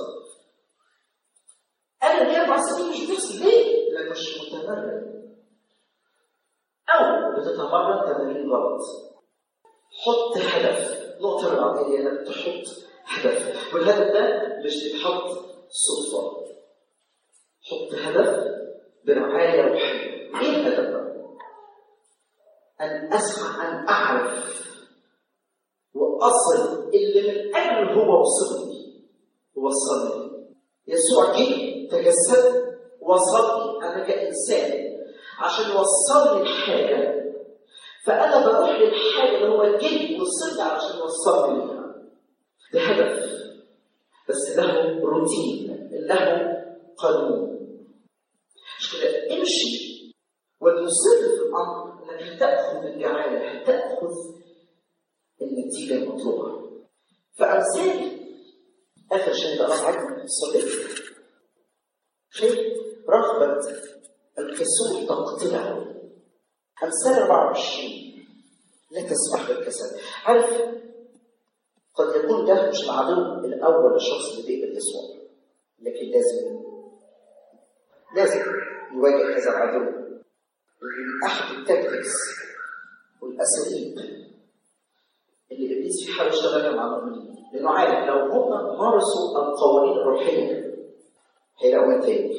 انا ليا اربع سنين مش بنفسي ليه؟ لانك مش متمرن او بتتمرن تمارين غلط حط هدف النقطة الرابعة انك تحط هدف والهدف ده مش بيتحط صدفة حط هدف برعاية روحية ايه الهدف ده؟ أن أسعى أن أعرف وأصل اللي من أجل هو وصلني وصلني يسوع جه تجسد وصلني أنا كإنسان عشان يوصلني لحاجة فأنا بروح للحاجة اللي هو جه وصلني عشان يوصلني ليها ده هدف بس له روتين له قانون مش كده امشي والمصر في الامر انك هتاخذ الجعاله هتاخذ النتيجه المطلوبه فامثال اخر شيء ده اصعب الصديق شيء رغبه الكسول تقتله امثال 24 لا تسمح بالكسل عارف قد يكون ده مش العدو الاول للشخص اللي بيقبل يسوع لكن لازم لازم يواجه هذا العدو من احد التكتكس والاساليب اللي ابليس بيحاول يشتغلها مع المؤمنين لانه عارف لو هم مارسوا القوانين الروحيه هيلاقوا نتائج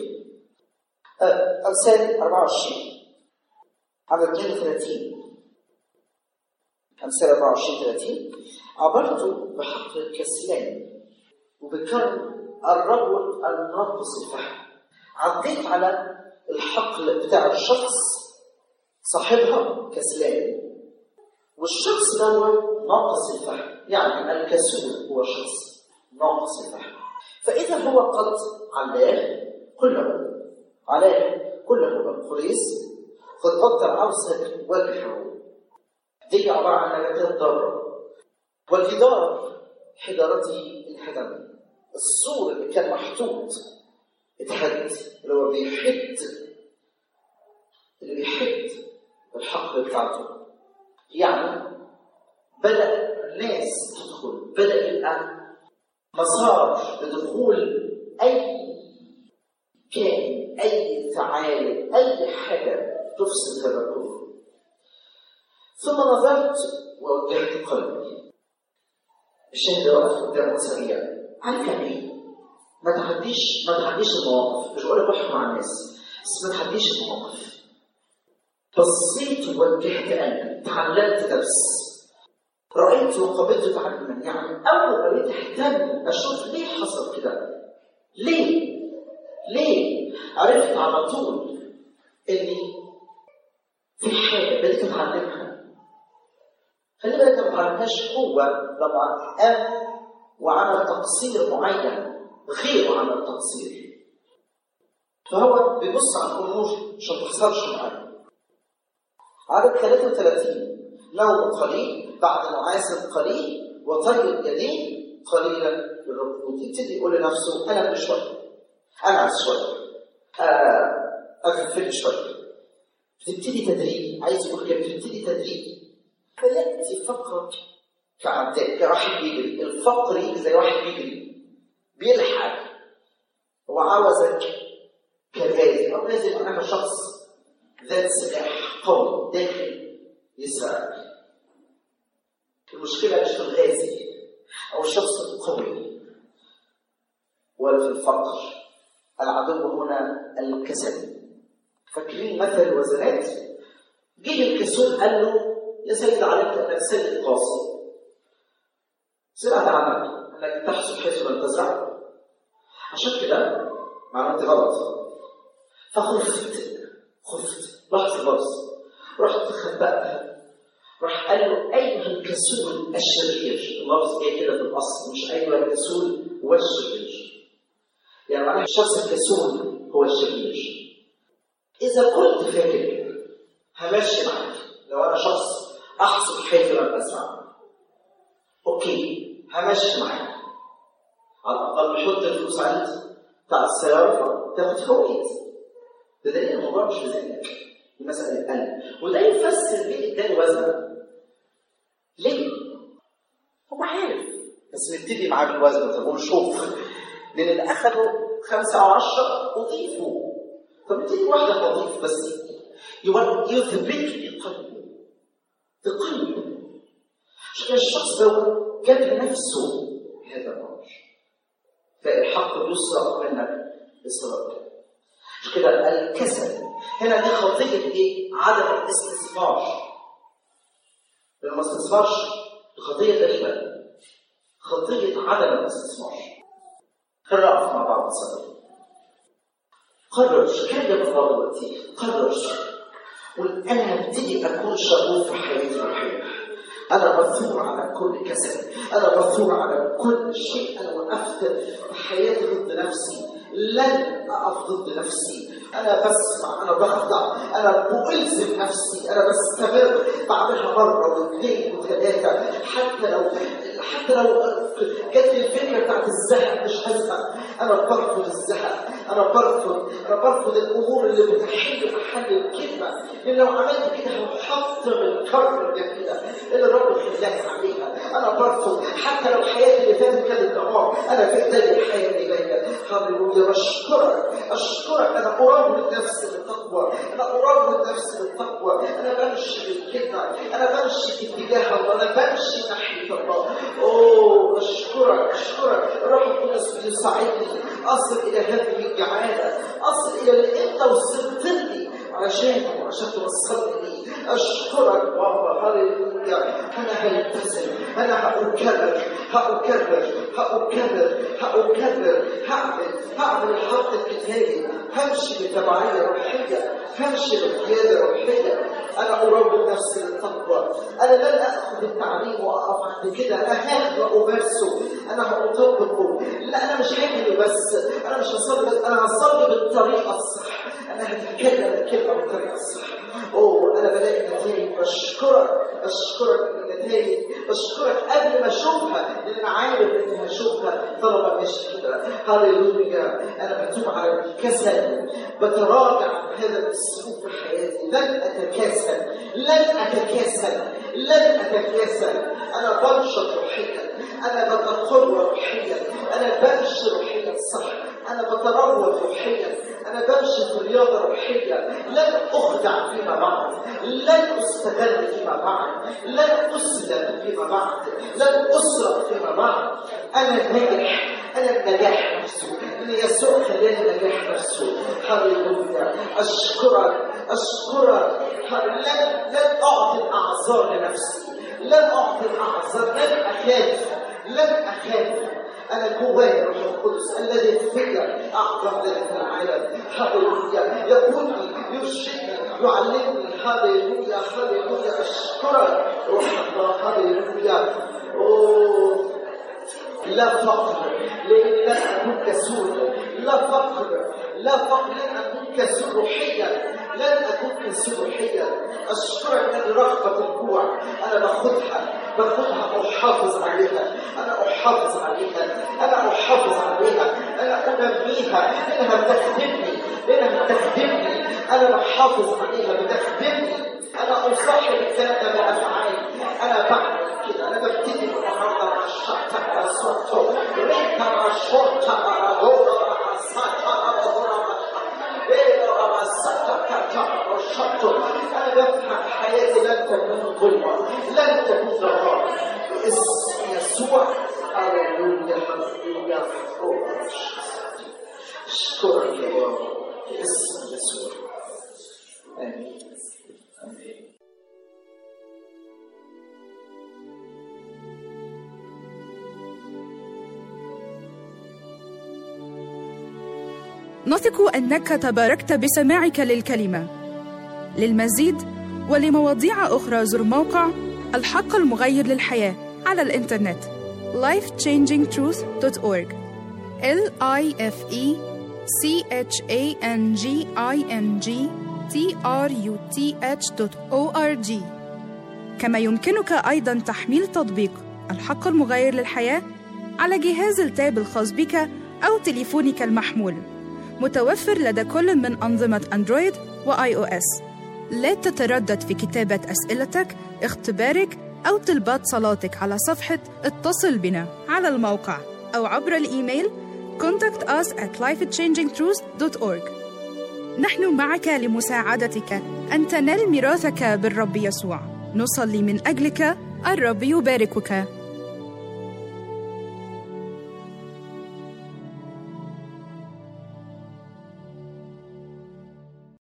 امثال 24 عدد 32 امثال 24 30 عبرت بحق الكسلان وبكرم الرجل الناقص الفهم عديت على الحقل بتاع الشخص صاحبها كسلان والشخص ده ناقص الفهم يعني الكسول هو شخص ناقص الفهم فإذا هو قد علاه كله علاه كله القريس قد قدر عوسك وجهه دي عبارة عن نباتات ضارة والجدار حجارته انهدم السور اللي كان محطوط اتهد اللي هو بيحد اللي بيحد الحقل بتاعته يعني بدأ الناس تدخل بدأ يبقى مسار لدخول أي كائن أي ثعالب أي حاجة تفسد هذا كله ثم نظرت ووجهت قلبي الشاهد واقف قدامه سريع عارف يعني ايه؟ ما تعديش ما تعديش المواقف مش بقول لك احكم على الناس بس ما تعديش المواقف بصيت ووجهت قلبي تعلمت درس رأيت وقبلت تعلما يعني أول ما بقيت أهتم أشوف ليه حصل كده ليه؟ ليه؟ عرفت على طول إني في حاجة بديت أتعلمها خلي بالك ما تعلمهاش هو لما قام وعمل تقصير معين غيره عمل تقصير فهو بيبص على الامور عشان ما تخسرش معاه عدد 33 نوم قليل بعد نعاس قليل وطي اليدين قليلا للركوب يبتدي يقول لنفسه انا ابن شويه انا عايز شويه اغفل شويه بتبتدي تدريب عايز يقول كده بتبتدي تدريب فياتي فقرك كعداء كواحد بيجري الفقر يجي زي واحد بيجري بيلحق هو عاوزك كغازي او غازي معناها شخص ذات سلاح قوي داخل يسرقك المشكلة مش في الغازي أو الشخص القوي ولا في الفقر العدو هنا الكسل فاكرين مثل الوزنات جه الكسول قال له يا سيد علمت انك سيد قاسي سمعت عنك انك تحصد حيث لم تزرع عشان كده معلوماتي غلط فخفت خفت لحظه بس رحت خبأتها راح قال له ايها الكسول الشرير اللفظ جاي كده في الاصل مش ايها الكسول والشرير يعني معناها الشخص الكسول هو الشرير اذا كنت فاكر كده همشي معاك لو انا شخص احصل حيث لم ازرع اوكي همشي معاك على الاقل بحط الفلوس عندي بتاع السياره تاخد فوائد ده دليل الموضوع مش في ذهنك دي مساله قلب وده يفسر ليه اداني وزن ليه؟ هو عارف بس نبتدي معاه بالوزن طب ونشوف لان اللي اخذوا خمسه او عشره اضيفوا طب نبتدي واحده تضيف بس يثبت لي قلبه بقلبه عشان الشخص ده جاب لنفسه هذا الامر فالحق يسرق منك بسرعه مش كده الكسل هنا دي خطيه ايه؟ عدم الاستثمار لما ما استثمرش دي خطيه غريبه خطيه عدم الاستثمار خلينا نقف مع بعض نصلي قرر كلم الله دلوقتي قرر قل انا هبتدي اكون شغوف في حياتي الروحيه انا مثور على كل كسل انا مثور على كل شيء انا وقفت في حياتي ضد نفسي لن اقف ضد نفسي انا بسمع انا بخضع انا بألزم نفسي انا بستمر بعملها مره واثنين وثلاثه حتى لو حتى لو جت لي الفكره بتاعت الزهق مش هزهق انا برفض الزهق انا برفض انا برفض الامور اللي بتحل محل الكلمه لان لو عملت كده هحطم الكرة الجميله اللي الرب خلاني عليها انا برفض حتى لو حياتي اللي فاتت كانت دمار انا في ايدي الحياه اللي جايه هللويا بشكرك اشكرك انا اروض نفسي للتقوى انا اروض نفسي للتقوى انا بمشي بالكلمه انا بمشي في اتجاه الله انا بمشي ناحيه الله اوه اشكرك اشكرك الروح القدس بيساعدني اصل الى هذه الجعاله اصل الى اللي انت وصلت لي علشان وعشان توصلني ليه اشكرك بابا هللويا انا هلتزم انا هأكرر هأكرر هأكرر هأكرر هعمل هعمل الحق الكتابي همشي بتبعية روحية همشي بقيادة روحية أنا أروض نفسي للتقوى أنا لن أخذ التعليم وأقف عند كده أنا هاخد وأمارسه أنا هأطبقه لا أنا مش هاجي بس أنا مش هصلي بس أنا هصلي بالطريقة الصح أنا هتكلم الكلمة بالطريقة الصح أوه أنا بلاقي نتائج بشكرك أشكرك من النتائج بشكرك قبل ما أشوفها لأن أنا عارف إني هشوفها طالما مش كده هللويا أنا بتوب على الكسل بتراجع عن هذا الأسلوب في حياتي لن أتكاسل لن أتكاسل لن أتكاسل أنا بنشط روحيا أنا بتقوى روحيا أنا بمشي روحيا صح أنا بتروض روحيا أنا بمشي في رياضة روحية لن أخدع فيما بعد لن أستغل فيما بعد لن أسلم فيما بعد لن أسرق فيما بعد أنا ناجح أنا النجاح نفسه إن يسوع خلاني نجاح نفسه هللويا أشكرك أشكرك لن لن أعطي الأعذار لنفسي لن أعطي الأعذار لن أخاف لن أخاف أنا جوايا الروح القدس الذي فيا أعظم ذلك العالم هللويا يقودني يرشدني يعلمني هللويا هللويا أشكرك روح الله هللويا أوه لا فقر لأن لن أكون كسول لا فقر لا فقر لن أكون كسول روحيا لن أكون كسول روحيا أشكرك من رغبة الجوع أنا باخدها باخدها أحافظ عليها أنا أحافظ عليها أنا أحافظ عليها أنا أنميها لأنها بتخدمني لأنها بتخدمني أنا بحافظ عليها بتخدمني أنا أصاحب الكلام ده بأفعالي أنا بعمل كده أنا ببتدي النهارده مع الشطة مع الصوت ريحة مع الشرطة مع دورة مع السطة مع دورة مع أنا بفهم حياتي لن تكون ظلمة لن تكون ضرار باسم يسوع هللويا هللويا اشكرك يا رب باسم يسوع امين امين نثق انك تباركت بسماعك للكلمه للمزيد ولمواضيع اخرى زر موقع الحق المغير للحياه على الانترنت lifechangingtruth.org l i f e c h a n g i n g t r u t h.org كما يمكنك ايضا تحميل تطبيق الحق المغير للحياه على جهاز التاب الخاص بك او تليفونك المحمول متوفر لدى كل من أنظمة أندرويد وآي أو إس. لا تتردد في كتابة أسئلتك، اختبارك أو طلبات صلاتك على صفحة اتصل بنا على الموقع أو عبر الإيميل contact us at lifechangingtruth.org نحن معك لمساعدتك أن تنال ميراثك بالرب يسوع نصلي من أجلك الرب يباركك